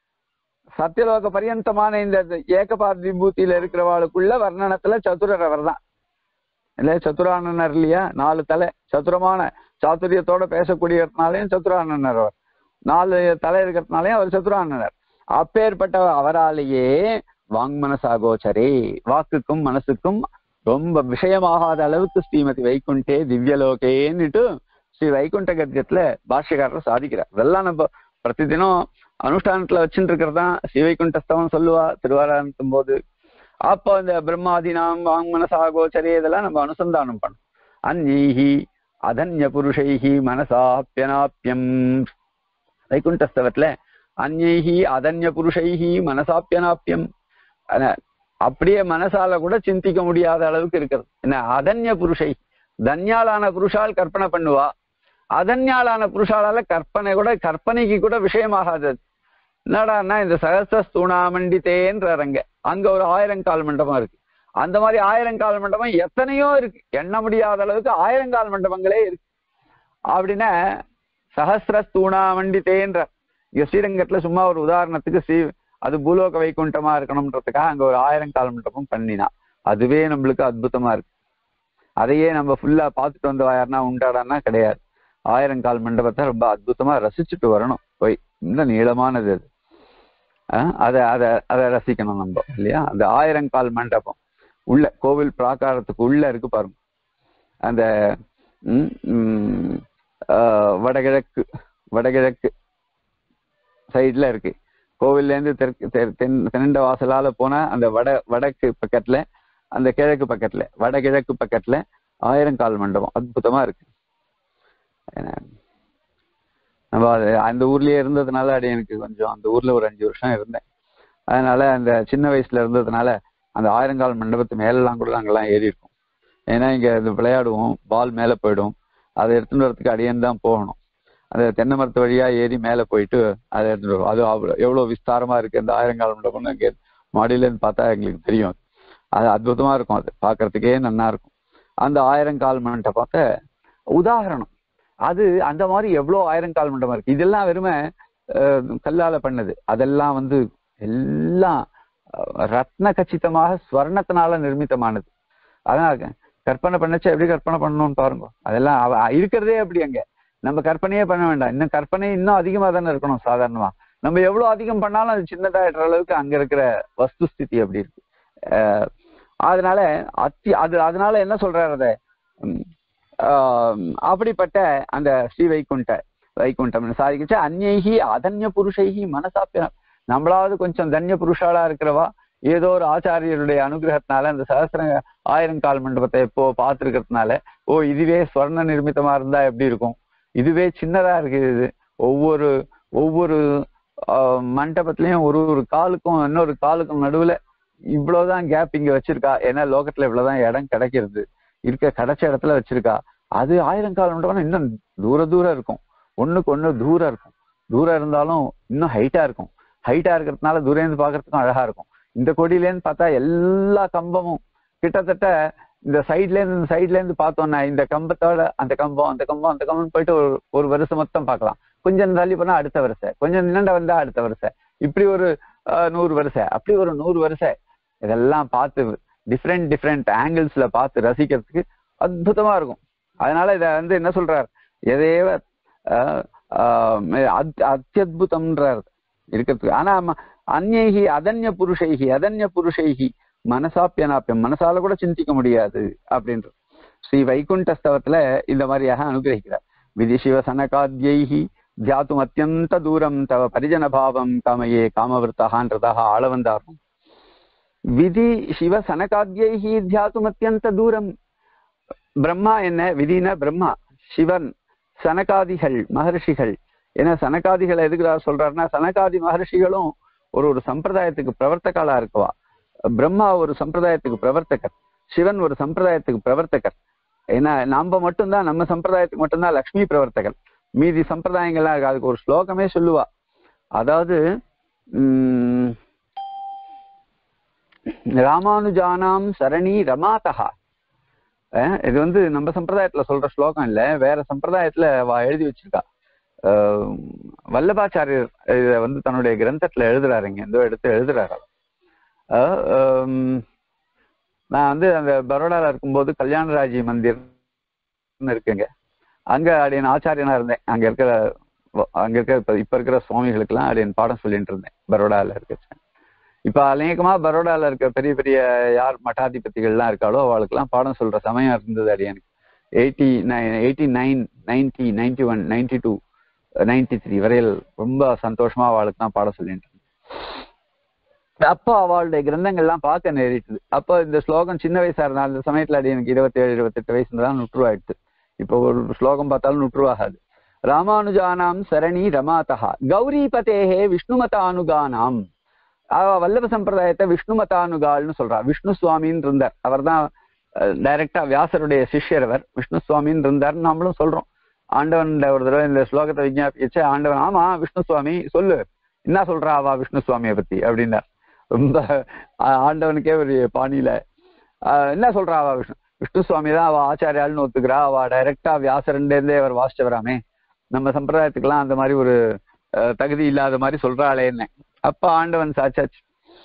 சத்தியலோக பரியந்தமான இந்த ஏகபாத் விபூதியில இருக்கிறவாளுக்குள்ள வர்ணனத்துல சதுரர் அவர் தான் இல்ல சதுரானனர் இல்லையா நாலு தலை சதுரமான சாதுரியத்தோட பேசக்கூடியதுனாலையும் சதுரானனர் அவர் நாலு தலை இருக்கிறதுனாலையும் அவர் சதுரானனர் அப்பேற்பட்ட அவராலேயே வாங்மனசாகோச்சரே வாக்குக்கும் மனசுக்கும் ரொம்ப விஷயமாகாத அளவுக்கு ஸ்ரீமதி வைகுண்டே திவ்யலோகேன்னுட்டு ஸ்ரீ வைகுண்ட கத்தியத்துல பாஷ்யக்காரர் சாதிக்கிறார் இதெல்லாம் நம்ம பிரதிதினம் அனுஷ்டானத்துல வச்சுட்டு இருக்கிறது தான் ஸ்ரீ வைகுண்டஸ்தவம் சொல்லுவா திருவாராயணத்தும் போது அப்போ இந்த பிரம்மாதினாம் வாங்மனசாகோச்சரே இதெல்லாம் நம்ம அனுசந்தானம் பண்ணணும் அந்நீஹி அதன்ய புருஷைஹி மனசாப்பியனாப்பியம் வைகுண்டஸ்தவத்துல அந்நைஹி அதன்ய புருஷைஹி மனசாப்பியனாப்பியம் அன- அப்படியே மனசால கூட சிந்திக்க முடியாத அளவுக்கு இருக்கிறது என்ன அதன்ய புருஷை தன்யாளான புருஷால் கற்பனை பண்ணுவா அதன்யாளான புருஷாலால கற்பனை கூட கற்பனைக்கு கூட விஷயமாகாது அது. என்னடான்னா இந்த சகச ஸ்தூணாமண்டித்தேன்றாங்க அங்க ஒரு ஆயிரங்கால் மண்டபம் இருக்கு அந்த மாதிரி ஆயிரங்கால் மண்டபம் எத்தனையோ இருக்கு எண்ண முடியாத அளவுக்கு ஆயிரங்கால் மண்டபங்களே இருக்கு அப்படின்னா சஹசிர ஸ்தூணாமண்டித்தேன்ற இங்க ஸ்ரீரங்கத்துல சும்மா ஒரு உதாரணத்துக்கு ஸ்ரீ அது பூலோக வைகுண்டமா இருக்கணும்ன்றதுக்காக அங்க ஒரு ஆயிரங்கால் மண்டபம் பண்ணினா அதுவே நம்மளுக்கு அற்புதமா இருக்கு அதையே நம்ம ஃபுல்லா பார்த்துட்டு வந்து யாருன்னா உண்டாடான்னா கிடையாது ஆயிரங்கால் மண்டபத்தை ரொம்ப அற்புதமா ரசிச்சுட்டு வரணும் போய் இந்த நீளமானது அது அஹ் அதை அதை அதை ரசிக்கணும் நம்ம இல்லையா அந்த ஆயிரங்கால் மண்டபம் உள்ள கோவில் பிராகாரத்துக்கு உள்ள இருக்கு பாருங்க அந்த ம், ம், ஆஹ், வடகிழக்கு வடகிழக்கு சைடுல இருக்கு கோவில்ல இருந்து தெற்கு தெ- தென் தென்னண்ட வாசலால போனா அந்த வட வடக்கு பக்கத்துல அந்த கிழக்கு பக்கத்துல வடகிழக்கு பக்கத்துல ஆயிரங்கால் மண்டபம் அற்புதமா இருக்கு ஏன்னா, நம்ம அது அந்த ஊர்லயே இருந்ததுனால அது எனக்கு கொஞ்சம் அந்த ஊர்ல ஒரு அஞ்சு வருஷம் இருந்தேன் அதனால அந்த சின்ன வயசுல இருந்ததுனால அந்த ஆயிரங்கால் மண்டபத்து மேலெல்லாம் கூட நாங்கெல்லாம் ஏறி இருக்கோம் ஏன்னா இங்க இது விளையாடுவோம் பால் மேல போயிடும் அதை எடுத்துட்டு வரதுக்கு அடியேன் தான் போகணும் அந்த தென்னை மரத்து வழியா ஏறி மேல போயிட்டு அதை எடுத்துட்டு வருவோம் அது அவ்வளவு- எவ்வளவு விஸ்தாரமா இருக்கு அந்த ஆயிரங்கால் மண்டபம்னு அங்க மாடியில இருந்து பார்த்தா எங்களுக்கு தெரியும் அது. அது அற்புதமா இருக்கும் அது பார்க்கறதுக்கே நல்லா இருக்கும் அந்த ஆயிரங்கால் மண்டபத்தை உதாரணம் அது அந்த மாதிரி எவ்வளவு ஆயிரங்கால் மண்டபம் இருக்கு இதெல்லாம் வெறுமை அஹ், கல்லால பண்ணது அதெல்லாம் வந்து எல்லாம் அஹ், ரத்ன கச்சிதமாக ஸ்வர்ணத்தினால நிர்மித்தமானது அதான் கற்பனை பண்ணச்சா எப்படி கற்பனை பண்ணணும்னு பாருங்க அதெல்லாம் அவ இருக்கிறதே அப்படி அங்க நம்ம கற்பனையே பண்ண வேண்டாம் இன்னும் கற்பனை இன்னும் அதிகமா தானே இருக்கணும் சாதாரணமா நம்ம எவ்வளவு அதிகம் பண்ணாலும் அது சின்னதாயிடுற அளவுக்கு அங்க இருக்கிற வஸ்துஸ்திதி அப்படி இருக்கு அஹ் அதனால அத்தி அது அதனால என்ன சொல்றாரு அதை உம், ஆஹ் அப்படிப்பட்ட அந்த ஸ்ரீ வைகுண்ட வைகுண்டம் சாதிக்கச்சு அந்நைகி அதன்ய புருஷைகி மனசாப்பியம் நம்மளாவது கொஞ்சம் தன்ய புருஷாளா இருக்கிறவா ஏதோ ஒரு ஆச்சாரியருடைய அனுகிரகத்தினால அந்த சகசிர ஆயிரங்கால் மண்டபத்தை எப்போ பார்த்துருக்கிறதுனால ஓ இதுவே ஸ்வர்ண நிர்மித்தமா இருந்தா எப்படி இருக்கும் இதுவே சின்னதா இருக்கு இது ஒவ்வொரு ஒவ்வொரு ஆஹ், மண்டபத்திலயும் ஒரு ஒரு காலுக்கும் இன்னொரு காலுக்கும் நடுவுல இவ்வளவுதான் கேப் இங்க வச்சிருக்கா ஏன்னா லோகத்துல இவ்வளவுதான் இடம் கிடைக்கிறது இருக்க கிடைச்ச இடத்துல வச்சிருக்கா அது ஆயிரங்கால் மண்டபம் இன்னும் தூர தூரம் இருக்கும் ஒண்ணுக்கு ஒண்ணு தூரம் இருக்கும் தூரம் இருந்தாலும் இன்னும் ஹைட்டா இருக்கும் ஹைட்டா இருக்கிறதுனால தூரம் இருந்து பாக்குறதுக்கும் அழகா இருக்கும் இந்த கொடியில இருந்து பார்த்தா எல்லா கம்பமும் கிட்டத்தட்ட இந்த சைட்ல இருந்து இந்த சைட்ல இருந்து பார்த்தோம்னா இந்த கம்பத்தோட அந்த கம்பம் அந்த கம்பம் அந்த கம்பம் போயிட்டு ஒரு ஒரு வருஷம் மொத்தம் பார்க்கலாம் கொஞ்சம் தள்ளி போனா அடுத்த வருஷம் கொஞ்சம் நின்னண்ட வந்தா அடுத்த வருஷம் இப்படி ஒரு ஆஹ், நூறு வருஷம் அப்படி ஒரு நூறு வருஷம் இதெல்லாம் பார்த்து டிஃப்ரெண்ட் டிஃப்ரெண்ட் ஆங்கிள்ஸ்ல பார்த்து ரசிக்கிறதுக்கு அற்புதமா இருக்கும் அதனால இத வந்து என்ன சொல்றார் எதேவ ஆஹ், ஆஹ், அத்- அத்தியுதம்ன்றார் இருக்கிறதுக்கு ஆனா ம- அந்நேகி அதன்ய புருஷைகி அதன்ய புருஷைகி மனசாப்பியனாப்பியம் மனசால கூட சிந்திக்க முடியாது அப்படின்ற ஸ்ரீ வைகுண்டஸ்தவத்துல இந்த மாதிரியாக அனுகிரகிக்கிறார் விதி சிவ சனகாத்யைஹி தியாத்தும் அத்தியந்த தூரம் தவ பரிஜன பாவம் காமையே காமவிருத்தகான்றதாக ஆள வந்தாரும் விதி சிவ சனகாத்யைஹி தியாத்தும் அத்தியந்த தூரம் பிரம்மா என்ன விதினா பிரம்மா சிவன் சனகாதிகள் மகர்ஷிகள் ஏன்னா சனகாதிகள் எதுக்கு சொல்றாருன்னா சனகாதி மகர்ஷிகளும் ஒரு ஒரு சம்பிரதாயத்துக்கு பிரவர்த்தகாலா இருக்கவா பிரம்மா ஒரு சம்பிரதாயத்துக்கு பிரவர்த்தகர் சிவன் ஒரு சம்பிரதாயத்துக்கு பிரவர்த்தகர் ஏன்னா நாம மட்டும்தான் நம்ம சம்பிரதாயத்துக்கு மட்டும்தான் லக்ஷ்மி பிரவர்த்தகர் மீதி சம்பிரதாயங்கள்லாம் இருக்கு அதுக்கு ஒரு ஸ்லோகமே சொல்லுவா அதாவது உம் ராமானுஜானாம் சரணி ரமாதகா அஹ் இது வந்து நம்ம சம்பிரதாயத்துல சொல்ற ஸ்லோகம் இல்ல வேற சம்பிரதாயத்துல அவ எழுதி வச்சிருக்கா அஹ் வல்லபாச்சாரியர் இத வந்து தன்னுடைய கிரந்தத்துல எழுதுறாருங்க எந்த எடுத்து எழுதுறாரு அஹ் ஹம் நான் வந்து அந்த பரோடால இருக்கும்போது கல்யாணராஜி மந்திர் இருக்குங்க அங்க அடியன் ஆச்சாரியனா இருந்தேன் அங்க இருக்கிற அங்க இருக்கிற இப்ப- இப்ப இருக்கிற சுவாமிகளுக்கெல்லாம் அடியன் பாடம் சொல்லிட்டு இருந்தேன் பரோடால இருக்க இப்ப அநேகமா பரோடால இருக்க பெரிய பெரிய யார் மட்டாதிபதிகள்லாம் இருக்காளோ அவளுக்கெல்லாம் பாடம் சொல்ற சமயம் இருந்தது அடியனுக்கு eighty nine eighty nine ninety ninety one ninety two ninety three வரையில் ரொம்ப சந்தோஷமா அவளுக்கு தான் பாடம் சொல்லிட்டு இருந்தேன் அப்போ அவளுடைய கிரந்தங்கள்லாம் பார்க்க நேரிட்டது அப்போ இந்த ஸ்லோகம் சின்ன வயசா இருந்தா அந்த சமயத்துல அடி எனக்கு இருபத்தேழு இருபத்தெட்டு வயசுல தான் நுற்றுவாயிடுது இப்போ ஒரு ஸ்லோகம் பார்த்தாலும் நுற்றுவாகாது ராமானுஜானாம் சரணி ரமாதா கௌரிபதேஹே விஷ்ணுமதானுகானாம் அவ வல்லப சம்பிரதாயத்தை விஷ்ணு மதானுகால்னு சொல்றா விஷ்ணு சுவாமின்னு இருந்தார் அவர் தான் டைரக்டா வியாசருடைய சிஷ்யர் அவர் விஷ்ணு சுவாமின்னு இருந்தார் நம்மளும் சொல்றோம் ஆண்டவன் ஒரு தடவை இந்த ஸ்லோகத்தை விஞ்ஞாபிச்சு ஆண்டவன் ஆமா விஷ்ணு சுவாமி சொல்லு என்ன சொல்றா அவா விஷ்ணு சுவாமியை பத்தி அப்படின்னார் ரொம்ப ஆ- ஆண்டவனுக்கே ஒரு பாணியில ஆஹ் என்ன சொல்றா அவ விஷ்ணு விஷ்ணு சுவாமி தான் அவ ஆச்சாரியாள்னு ஒத்துக்கிறா அவ டைரக்டா வியாசரண்டே அவர் வாசிச்சவராமே நம்ம சம்பிரதாயத்துக்கெல்லாம் அந்த மாதிரி ஒரு அஹ், தகுதி இல்லாத மாதிரி சொல்றாளே என்ன அப்ப ஆண்டவன் சாச்சாச்சு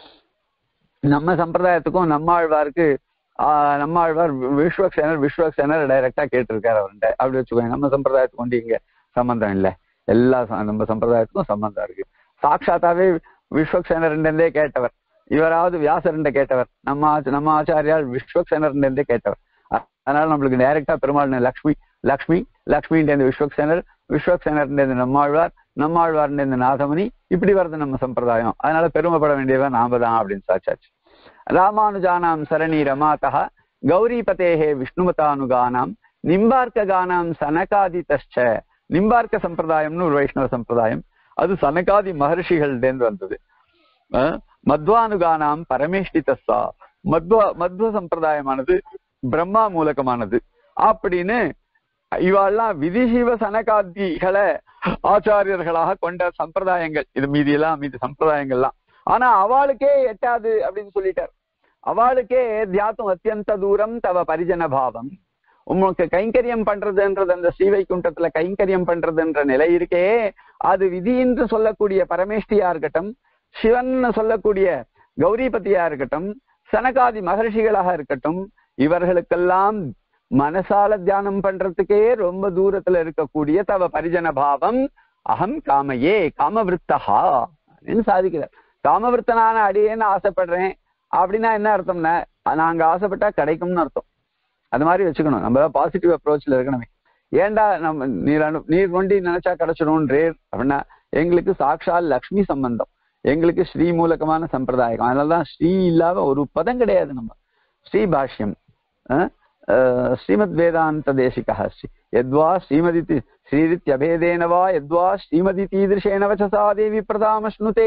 நம்ம சம்பிரதாயத்துக்கும் நம்மாழ்வாருக்கு ஆஹ், நம்மாழ்வார் விஸ்வக்சேனர் விஸ்வக்சேனர் டைரக்டா கேட்டிருக்காரு அவர்கிட்ட அப்படி வச்சுக்கோங்க நம்ம சம்பிரதாயத்துக்கு கொண்டு இங்க சம்பந்தம் இல்லை எல்லா ச- நம்ம சம்பிரதாயத்துக்கும் சம்பந்தம் இருக்கு சாட்சாத்தாவே விஸ்வக்சேனர்ண்டே கேட்டவர் இவராவது வியாசர்ண்ட கேட்டவர் நம்ம ஆச்ச- நம்ம ஆச்சாரியால் விஸ்வக்சேனர்ண்டே கேட்டவர் அ- அதனால நம்மளுக்கு டைரக்டா பெருமாள் லக்ஷ்மி லக்ஷ்மி லக்ஷ்மின்ற விஸ்வக்சேனர் விஸ்வக்சேனர் நம்மாழ்வார் நம்மாழ்வார் நாதமணி இப்படி வருது நம்ம சம்பிரதாயம் அதனால பெருமைப்பட வேண்டியவன் நாம தான் அப்படின்னு சாச்சாச்சு ராமானுஜானாம் சரணி ரமாதா கௌரிபதேஹே விஷ்ணுமதானுகானாம் நிம்பார்க்க கானாம் சனகாதிதச்ச நிம்பார்க்க சம்பிரதாயம்னு ஒரு வைஷ்ணவ சம்பிரதாயம் அது சனகாதி மகர்ஷிகள்டேந்து வந்தது அஹ் மத்வானுகானாம் பரமேஷ்டிதஸ்ஸா மத்வ மத்வ சம்பிரதாயமானது பிரம்மா மூலகமானது அப்படின்னு இவாள்லாம் விதிசிவ சனகாதிகளை ஆச்சாரியர்களாக கொண்ட சம்பிரதாயங்கள் இது மீதி எல்லாம் மீதி சம்பிரதாயங்கள்லாம் ஆனா அவளுக்கே எட்டாது அப்படின்னு சொல்லிட்டார் அவளுக்கே தியாத்தும் அத்தியந்த தூரம் தவ பரிஜன பாவம் உமக்கு கைங்கரியம் பண்றதுன்றது அந்த ஸ்ரீவைகுண்டத்துல கைங்கரியம் பண்றதுன்ற நிலை இருக்கே அது விதி என்று சொல்லக்கூடிய பரமேஷ்டியா இருக்கட்டும் சிவன் சொல்லக்கூடிய கௌரிபதியா இருக்கட்டும் சனகாதி மகர்ஷிகளாக இருக்கட்டும் இவர்களுக்கெல்லாம் மனசால தியானம் பண்றதுக்கே ரொம்ப தூரத்துல இருக்கக்கூடிய தவ பரிஜன பாவம் அகம் காமையே காமவிருத்தகா அப்படின்னு சாதிக்கிறார் காமவிருத்தனான அடியேன்னு ஆசைப்படுறேன் அப்படின்னா என்ன அர்த்தம்னா நாங்க ஆசைப்பட்டா கிடைக்கும்னு அர்த்தம் அது மாதிரி வச்சுக்கணும் நம்ம பாசிட்டிவ் அப்ரோச்ல இருக்கணுமே ஏன்டா நம்ம நீர் அனு நீர் கொண்டு நினைச்சா கிடைச்சிடும்ன்றேர் அப்படின்னா எங்களுக்கு சாக்ஷால் லக்ஷ்மி சம்பந்தம் எங்களுக்கு ஸ்ரீ மூலகமான சம்பிரதாயம் அதனாலதான் ஸ்ரீ இல்லாம ஒரு பதம் கிடையாது நம்ம ஸ்ரீ பாஷ்யம் அஹ், அஹ், ஸ்ரீமத் வேதாந்த தேசிகா ஸ்ரீ எத்வா ஸ்ரீமதி ஸ்ரீரித்யபேதேன வா எத்வா ஸ்ரீமதி தீதிருஷேன வச்சசா தேவி பிரதாமஸ்னுதே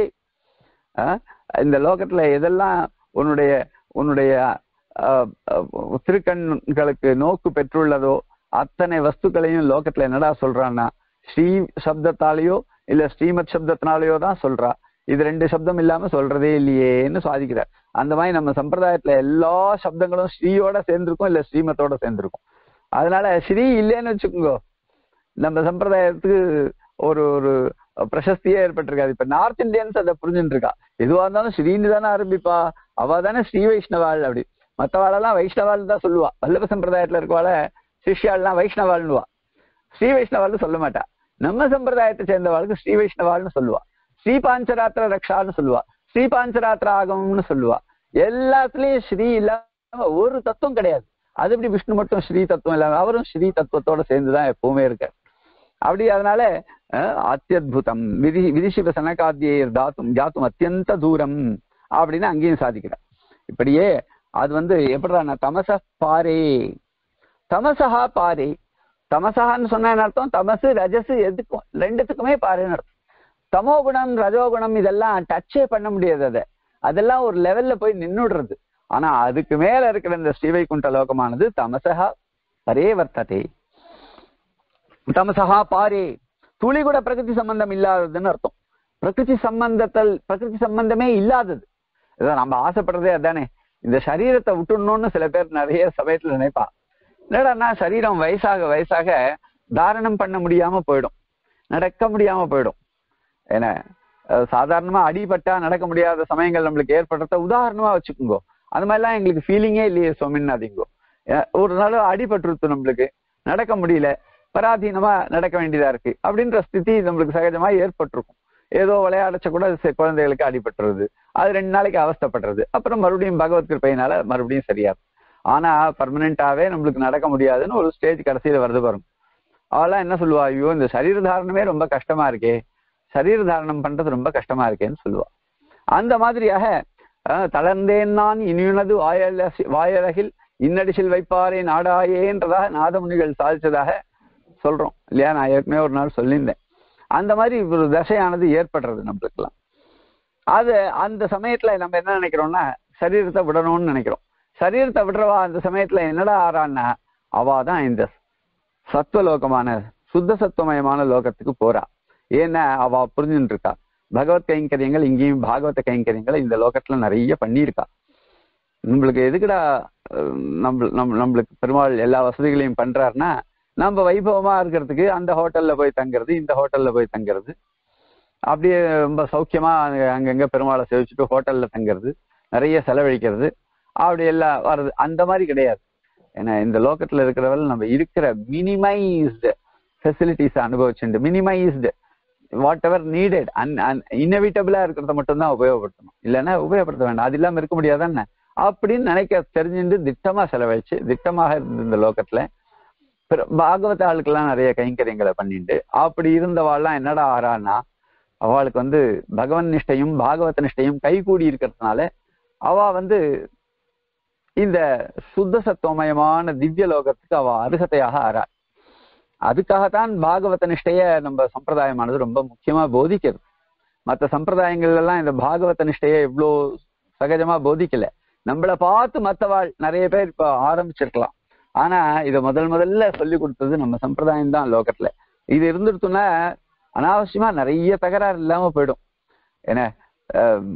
அஹ், இந்த லோகத்துல எதெல்லாம் உன்னுடைய உன்னுடைய அஹ், அஹ், திருக்கண்களுக்கு நோக்கு பெற்றுள்ளதோ அத்தனை வஸ்துக்களையும் லோகத்துல என்னடா சொல்றான்னா ஸ்ரீ சப்தத்தாலேயோ இல்ல ஸ்ரீமத் சப்தத்தினாலேயோ தான் சொல்றா இது ரெண்டு சப்தம் இல்லாம சொல்றதே இல்லையேன்னு சாதிக்கிறார் அந்த மாதிரி நம்ம சம்பிரதாயத்துல எல்லா சப்தங்களும் ஸ்ரீயோட சேர்ந்திருக்கும் இல்ல ஸ்ரீமத்தோட சேர்ந்திருக்கும் அதனால ஸ்ரீ இல்லைன்னு வச்சுக்கோங்க நம்ம சம்பிரதாயத்துக்கு ஒரு ஒரு பிரசஸ்தியே ஏற்பட்டிருக்காது இப்ப நார்த் இந்தியன்ஸ் அதை புரிஞ்சுட்டு இருக்கா எதுவா இருந்தாலும் ஸ்ரீன்னு தானே ஆரம்பிப்பா அவ தானே ஸ்ரீ வைஷ்ணவாள் அப்படி மத்தவாளெல்லாம் வைஷ்ணவாள் தான் சொல்லுவா வல்லப சம்பிரதாயத்துல இருக்கவாள சிஷ்யாள்லாம் வைஷ்ணவாள்னுவா ஸ்ரீ வைஷ்ணவாள்னு சொல்ல மாட்டா நம்ம சம்பிரதாயத்தை சேர்ந்தவாளுக்கு ஸ்ரீ வைஷ்ணவாள்னு சொல்லுவா ஸ்ரீ பாஞ்சராத்திர ரக்ஷான்னு சொல்லுவா ஸ்ரீ பாஞ்சராத்திர ஆகமம்னு சொல்லுவா எல்லாத்துலயும் ஸ்ரீ இல்லாம ஒரு தத்துவம் கிடையாது அது எப்படி விஷ்ணு மட்டும் ஸ்ரீ தத்துவம் இல்லாம அவரும் ஸ்ரீ தத்துவத்தோட சேர்ந்துதான் எப்பவுமே இருக்கார் அப்படி அதனால அஹ், அத்தியுதம் விதி விதிசிவ சனகாத்தியர் தாத்தும் ஜாத்தும் அத்தியந்த தூரம் அப்படின்னு அங்கேயும் சாதிக்கிறார் இப்படியே அது வந்து எப்படிடா தமச பாரே தமசஹா பாரே தமசஹான்னு சொன்னா என்ன அர்த்தம் தமசு ரஜசு எதுக்கும் ரெண்டுத்துக்குமே பாருன்னு அர்த்தம் தமோ குணம் ரஜோகுணம் இதெல்லாம் டச்சே பண்ண முடியாது அதை அதெல்லாம் ஒரு லெவல்ல போய் நின்னுடுறது ஆனா அதுக்கு மேல இருக்கிற இந்த ஸ்ரீவைகுண்ட லோகமானது தமசஹா பரே வர்த்ததே தமசஹா பாரே துளி கூட பிரகிருதி சம்பந்தம் இல்லாததுன்னு அர்த்தம் பிரகிருதி சம்பந்தத்தில் பிரகிருதி சம்பந்தமே இல்லாதது இதான் நம்ம ஆசைப்படுறதே அதானே இந்த சரீரத்தை விட்டுடணும்னு சில பேர் நிறைய சமயத்துல நினைப்பா என்னடான்னா சரீரம் வயசாக வயசாக தாரணம் பண்ண முடியாம போயிடும் நடக்க முடியாம போயிடும் ஏன்னா அஹ் சாதாரணமா அடிபட்டா நடக்க முடியாத சமயங்கள் நம்மளுக்கு ஏற்படுறத உதாரணமா வச்சுக்கோங்க அந்த மாதிரிலாம் எங்களுக்கு ஃபீலிங்கே இல்லையே சொமின்னாதீங்கோ அஹ் ஒரு நாள் அடிபட்டுருத்து நம்மளுக்கு நடக்க முடியல பராதீனமா நடக்க வேண்டியதா இருக்கு அப்படின்ற ஸ்திதி நம்மளுக்கு சகஜமா ஏற்பட்டிருக்கும் ஏதோ விளையாடச்ச கூட சி- குழந்தைகளுக்கு அடிபட்டுறது அது ரெண்டு நாளைக்கு அவஸ்தைப்படுறது அப்புறம் மறுபடியும் பகவத் கிருப்பையினால மறுபடியும் சரியாகும் ஆனா பர்மனெண்டாவே நம்மளுக்கு நடக்க முடியாதுன்னு ஒரு ஸ்டேஜ் கடைசியில வருது பாருங்க அவெல்லாம் என்ன சொல்லுவா ஐயோ இந்த சரீர தாரணமே ரொம்ப கஷ்டமா இருக்கே சரீர தாரணம் பண்றது ரொம்ப கஷ்டமா இருக்கேன்னு சொல்லுவா அந்த மாதிரியாக அஹ், தளர்ந்தேன் நான் இனியுனது வாயல வாயலகில் இன்னடிசில் வைப்பாரே நாடாயேன்றதாக நாதமுனிகள் சாதிச்சதாக சொல்றோம் இல்லையா நான் ஏற்கனவே ஒரு நாள் சொல்லியிருந்தேன் அந்த மாதிரி ஒரு தசையானது ஏற்படுறது நம்மளுக்கெல்லாம் அது அந்த சமயத்துல நம்ம என்ன நினைக்கிறோம்னா சரீரத்தை விடணும்னு நினைக்கிறோம் சரீரத்தை விடுறவா அந்த சமயத்துல என்னடா ஆறான்னா அவா தான் இந்த சத்துவலோகமான சுத்த சத்துவமயமான லோகத்துக்கு போறா ஏன்னா அவ புரிஞ்சுட்டு இருக்கா பகவத் கைங்கரியங்கள் இங்கேயும் பாகவத கைங்கரியங்களை இந்த லோகத்துல நிறைய பண்ணியிருக்கா நம்மளுக்கு எதுக்குடா அஹ், நம்ம நம்ம நம்மளுக்கு பெருமாள் எல்லா வசதிகளையும் பண்றாருன்னா நம்ம வைபவமா இருக்கிறதுக்கு அந்த ஹோட்டல்ல போய் தங்குறது இந்த ஹோட்டல்ல போய் தங்குறது அப்படியே ரொம்ப சௌக்கியமா அங்க- அங்கங்க பெருமாளை சேவிச்சுட்டு ஹோட்டல்ல தங்குறது நிறைய செலவழிக்கிறது அப்படி எல்லாம் வர்றது அந்த மாதிரி கிடையாது ஏன்னா இந்த லோகத்துல இருக்கிறவர்கள் நம்ம இருக்கிற மினிமைஸ்டு ஃபெசிலிட்டிஸ் அனுபவிச்சுண்டு minimised whatever needed an an இன்னவிட்டபிளா இருக்கிறத மட்டும்தான் உபயோகப்படுத்தணும் இல்லைன்னா உபயோகப்படுத்த வேண்டாம் அது இல்லாம இருக்க முடியாதானே அப்படின்னு நினைக்க தெரிஞ்சுட்டு திட்டமா செலவழிச்சு திட்டமாக இருந்த இந்த லோகத்துல பிற- பாகவத ஆளுக்கெல்லாம் நிறைய கைங்கரியங்களை பண்ணிட்டு அப்படி இருந்தவாள்லாம் என்னடா ஆறான்னா அவளுக்கு வந்து பகவன் நிஷ்டையும் பாகவத நிஷ்டையும் கைகூடி இருக்கிறதுனால அவ வந்து இந்த சுத்த சத்துவமயமான திவ்ய லோகத்துக்கு அவ அருகதையாக ஆறா அதுக்காகத்தான் பாகவத நிஷ்டைய நம்ம சம்பிரதாயமானது ரொம்ப முக்கியமா போதிக்கிறது மற்ற சம்பிரதாயங்கள் எல்லாம் இந்த பாகவத நிஷ்டைய இவ்வளோ சகஜமா போதிக்கல நம்மளை பார்த்து மத்தவாள் நிறைய பேர் இப்ப ஆரம்பிச்சிருக்கலாம் ஆனா இத முதல் முதல்ல சொல்லி கொடுத்தது நம்ம சம்பிரதாயம் தான் லோகத்துல இது இருந்துருத்துன்னா அனாவசியமா நிறைய தகராறு இல்லாம போயிடும் என்ன ஆம்,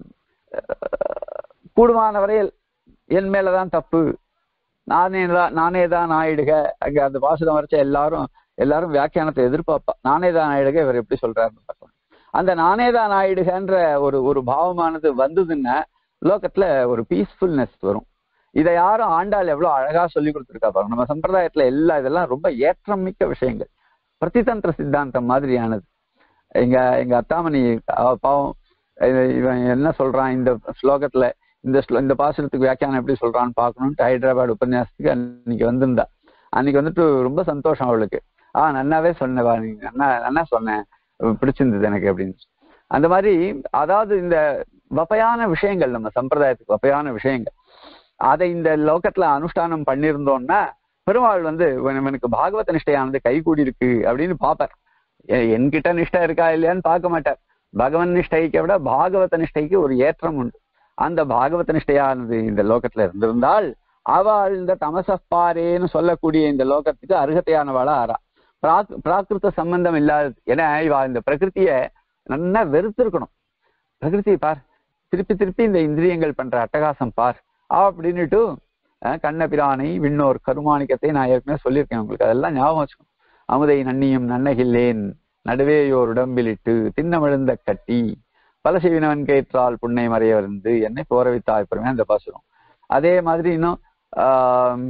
அஹ், கூடுமான வரையில் என் மேலதான் தப்பு நானே தான் நானே தான் ஆயிடுக அங்க அந்த பாசுரம் வரைச்ச எல்லாரும் எல்லாரும் வியாக்கியானத்தை எதிர்பார்ப்பா நானே தான் ஆயிடுக இவர் எப்படி சொல்றாருன்னு பார்க்கலாம் அந்த நானே தான் ஆயிடுகன்ற ஒரு ஒரு பாவமானது வந்ததுன்னா லோகத்துல ஒரு பீஸ்ஃபுல்னஸ் வரும் இதை யாரும் ஆண்டாள் எவ்வளவு அழகா சொல்லி கொடுத்துருக்கா பாருங்க நம்ம சம்பிரதாயத்துல எல்லா இதெல்லாம் ரொம்ப ஏற்றம் மிக்க விஷயங்கள் பிரதிதந்திர சித்தாந்தம் மாதிரியானது எங்க எங்க அத்தாமணி அவ பாவம் இது- இவன் என்ன சொல்றான் இந்த ஸ்லோகத்துல இந்த ஸ்லோ- இந்த பாசுரத்துக்கு வியாக்கியானம் எப்படி சொல்றான்னு பார்க்கணும்ட்டு ஹைதராபாத் உபன்யாசத்துக்கு அன்னைக்கு வந்திருந்தா அன்னைக்கு வந்துட்டு ரொம்ப சந்தோஷம் அவளுக்கு ஆ நன்னாவே சொன்னவா நீங்க நன்னா நன்னா சொன்னேன் பிடிச்சிருந்தது எனக்கு அப்படின்னு அந்த மாதிரி அதாவது இந்த வப்பையான விஷயங்கள் நம்ம சம்பிரதாயத்துக்கு வப்பையான விஷயங்கள் அதை இந்த லோகத்துல அனுஷ்டானம் பண்ணியிருந்தோம்னா பெருமாள் வந்து இவன் இவனுக்கு பாகவத நிஷ்டையானது கைகூடி இருக்கு அப்படின்னு பார்ப்பார் எ- என்கிட்ட நிஷ்டை இருக்கா இல்லையான்னு பார்க்க மாட்டார் பகவன் நிஷ்டைக்கு விட பாகவத நிஷ்டைக்கு ஒரு ஏற்றம் உண்டு அந்த பாகவத நிஷ்டையானது இந்த லோகத்துல இருந்திருந்தால் அவள் இந்த தமசப்பாரேன்னு சொல்லக்கூடிய இந்த லோகத்துக்கு அருகதையானவாளா ஆறா பிராக் பிராகிருத சம்பந்தம் இல்லாதது ஏன்னா இவா இந்த பிரகிருத்திய நல்லா வெறுத்திருக்கணும் பிரகிருதியை பார் திருப்பி திருப்பி இந்த இந்திரியங்கள் பண்ற அட்டகாசம் பார் அப்படின்னுட்டு அஹ், கண்ணபிரானை விண்ணோர் கருமாணிக்கத்தை நான் ஏற்கனவே சொல்லியிருக்கேன் உங்களுக்கு அதெல்லாம் ஞாபகம் வச்சுக்கணும் அமுதை நன்னியும் நன்னகில்லேன் நடுவேயோர் உடம்பிலிட்டு திண்ணமிழுந்த கட்டி பல செய்வினவன் கேற்றால் புன்னை மறையவருந்து என்னை போரவித்தாய் பெருமே அந்த பாசுரம் அதே மாதிரி இன்னும் ஆஹ்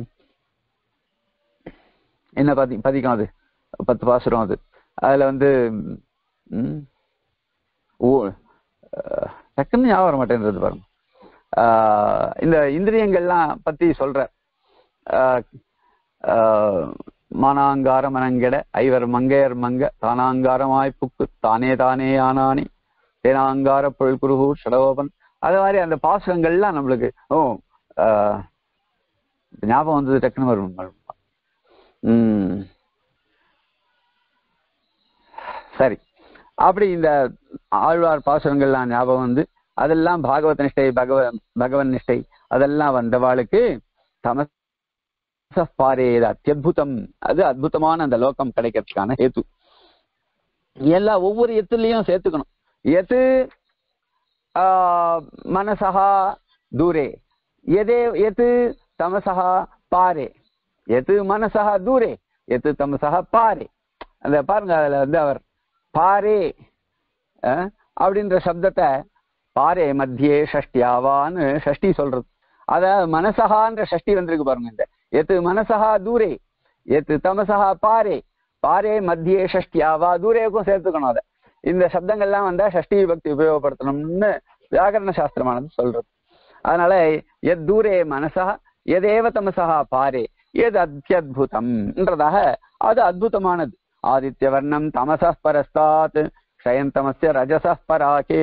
என்ன பதி பதிக்கும் அது பத்து பாசுரம் அது அதுல வந்து ம், ஓ அஹ், டக்குன்னு ஞாபகம் வர மாட்டேன்றது பாருங்க ஆஹ் இந்த இந்திரியங்கள்லாம் பத்தி சொல்ற ஆஹ் ஆஹ் மானாங்கார மனங்கெட ஐவர் மங்கையர் மங்க தானாங்காரமாய் புக்கு தானே தானே ஆனானே தேனாங்கார பொருள் குருகூர் சடகோபன் அது மாதிரி அந்த பாசுரங்கள்லாம் நம்மளுக்கு ஓ ஆஹ் ஞாபகம் வந்தது டக்குன்னு வரும் உம் சரி அப்படி இந்த ஆழ்வார் பாசுரங்கள்லாம் ஞாபகம் வந்து அதெல்லாம் பாகவத நிஷ்டை பகவ பகவன் நிஷ்டை அதெல்லாம் வந்தவாளுக்கு தமச பாரே இது அத்தியுதம் அது அற்புதமான அந்த லோகம் கிடைக்கிறதுக்கான ஹேத்து எல்லா ஒவ்வொரு எத்துலயும் சேர்த்துக்கணும் எது ஆஹ், மனசா தூரே எதே எது தமசா பாரே எது மனசா தூரே எது தமசா பாரே அந்த பாருங்க அதுல வந்து அவர் பாரே அஹ், அப்படின்ற சப்தத்தை பாரே மத்தியே ஷஷ்டியாவான்னு ஷஷ்டி சொல்றது அத மனசகான்ற ஷஷ்டி வந்திருக்கு பாருங்க இந்த எத்து மனசகா தூரே எத்து தமசகா பாரே பாரே மத்தியே ஷஷ்டியாவா தூரேக்கும் சேர்த்துக்கணும் அதை இந்த சப்தங்கள்லாம் வந்தா ஷஷ்டி பக்தி உபயோகப்படுத்தணும்னு வியாகரண சாஸ்திரமானது சொல்றது அதனால எத் தூரே மனசா எதேவ தமசகா பாரே எது அத்தியுதம்ன்றதாக அது அற்புதமானது ஆதித்ய வர்ணம் தமச பரஸ்தாத் க்ஷயந்தமஸ்ய ரஜச பராகே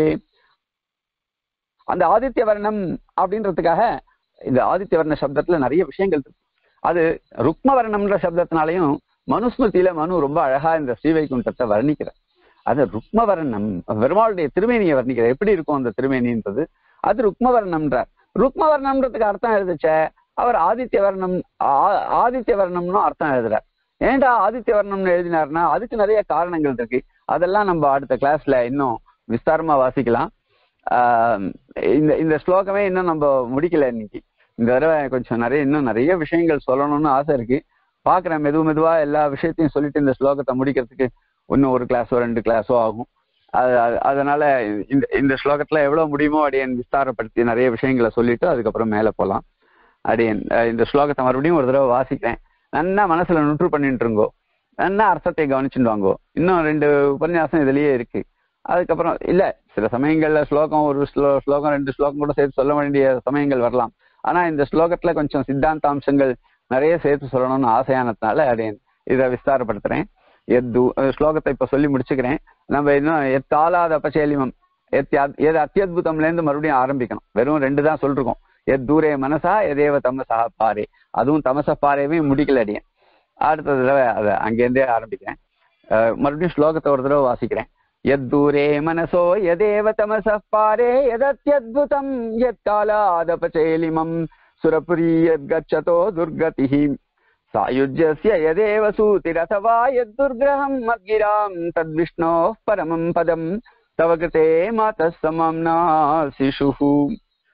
அந்த ஆதித்ய வர்ணம் அப்படின்றதுக்காக இந்த ஆதித்ய வர்ண சப்தத்துல நிறைய விஷயங்கள் இருக்கு அது ருக்ம வர்ணம்ன்ற சப்தத்தினாலையும் மனுஸ்மிருதியில மனு ரொம்ப அழகா இந்த ஸ்ரீவைகுண்டத்தை வர்ணிக்கிறார் அது ருக்மவர்ணம் பெருமாளுடைய திருமேனியை வர்ணிக்கிற எப்படி இருக்கும் அந்த திருமேனின்றது அது ருக்மவர்ணம்ன்றார் ருக்மவர்ணம்ன்றதுக்கு அர்த்தம் எழுதுச்ச அவர் ஆதித்ய வர்ணம் ஆ- ஆதித்ய வர்ணம்னு அர்த்தம் எழுதுறார் ஏன்டா ஆதித்ய வர்ணம்னு எழுதினார்னா அதுக்கு நிறைய காரணங்கள் இருக்கு அதெல்லாம் நம்ம அடுத்த கிளாஸ்ல இன்னும் விஸ்தாரமா வாசிக்கலாம் ஆஹ் இந்த இந்த ஸ்லோகமே இன்னும் நம்ம முடிக்கல இன்னைக்கு இந்த தடவை கொஞ்சம் நிறைய இன்னும் நிறைய விஷயங்கள் சொல்லணும்னு ஆசை இருக்கு பாக்குறேன் மெது மெதுவா எல்லா விஷயத்தையும் சொல்லிட்டு இந்த ஸ்லோகத்தை முடிக்கிறதுக்கு இன்னும் ஒரு கிளாஸோ ரெண்டு கிளாஸோ ஆகும் அது அது- அதனால இந்த இந்த ஸ்லோகத்துல எவ்வளவு முடியுமோ அடியன் விஸ்தாரப்படுத்தி நிறைய விஷயங்களை சொல்லிட்டு அதுக்கப்புறம் மேல போலாம் அடியன் அஹ் இந்த ஸ்லோகத்தை மறுபடியும் ஒரு தடவை வாசிக்கிறேன் நல்லா மனசுல நுற்று பண்ணிட்டு இருங்கோ நல்லா அர்த்தத்தை கவனிச்சுட்டு வாங்கோ இன்னும் ரெண்டு உபன்யாசம் இதுலயே இருக்கு அதுக்கப்புறம் இல்ல சில சமயங்கள்ல ஸ்லோகம் ஒரு ஸ்லோ ஸ்லோகம் ரெண்டு ஸ்லோகம் கூட சேர்த்து சொல்ல வேண்டிய சமயங்கள் வரலாம் ஆனா இந்த ஸ்லோகத்துல கொஞ்சம் சித்தாந்த அம்சங்கள் நிறைய சேர்த்து சொல்லணும்னு ஆசையானதுனால அடியன் இதை விஸ்தாரப்படுத்துறேன் எத்து அஹ் ஸ்லோகத்தை இப்ப சொல்லி முடிச்சுக்கிறேன் நம்ம இன்னும் எத்தாலாத அபசேலிமம் எத் எது அத்தியுதம்ல இருந்து மறுபடியும் ஆரம்பிக்கணும் வெறும் ரெண்டு தான் சொல்லிருக்கோம் எத் தூரே மனசா எதேவ தமசா பாரே அதுவும் தமச பாரேவே முடிக்கல அடியேன் அடுத்த தடவை அதை அங்கேருந்தே ஆரம்பிக்கிறேன் அஹ் மறுபடியும் ஸ்லோகத்தை ஒரு தடவை வாசிக்கிறேன் यद्दूरे मनसो यदेव तमसः पारे यदत्यद्भुतं यत्कालादपचेलिमं सुरपुरी यद्गच्छतो दुर्गतिः सायुज्यस्य यदेव सूतिरथवा यद्दुर्ग्रहं मद्गिरां तद्विष्णोः परमं पदं तव कृते मातः समाम्ना शिशुः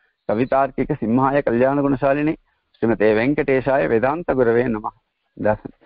कवितार्किकसिंहाय कल्याणगुणशालिनि श्रीमते वेङ्कटेशाय वेदान्तगुरवे नमः दासन्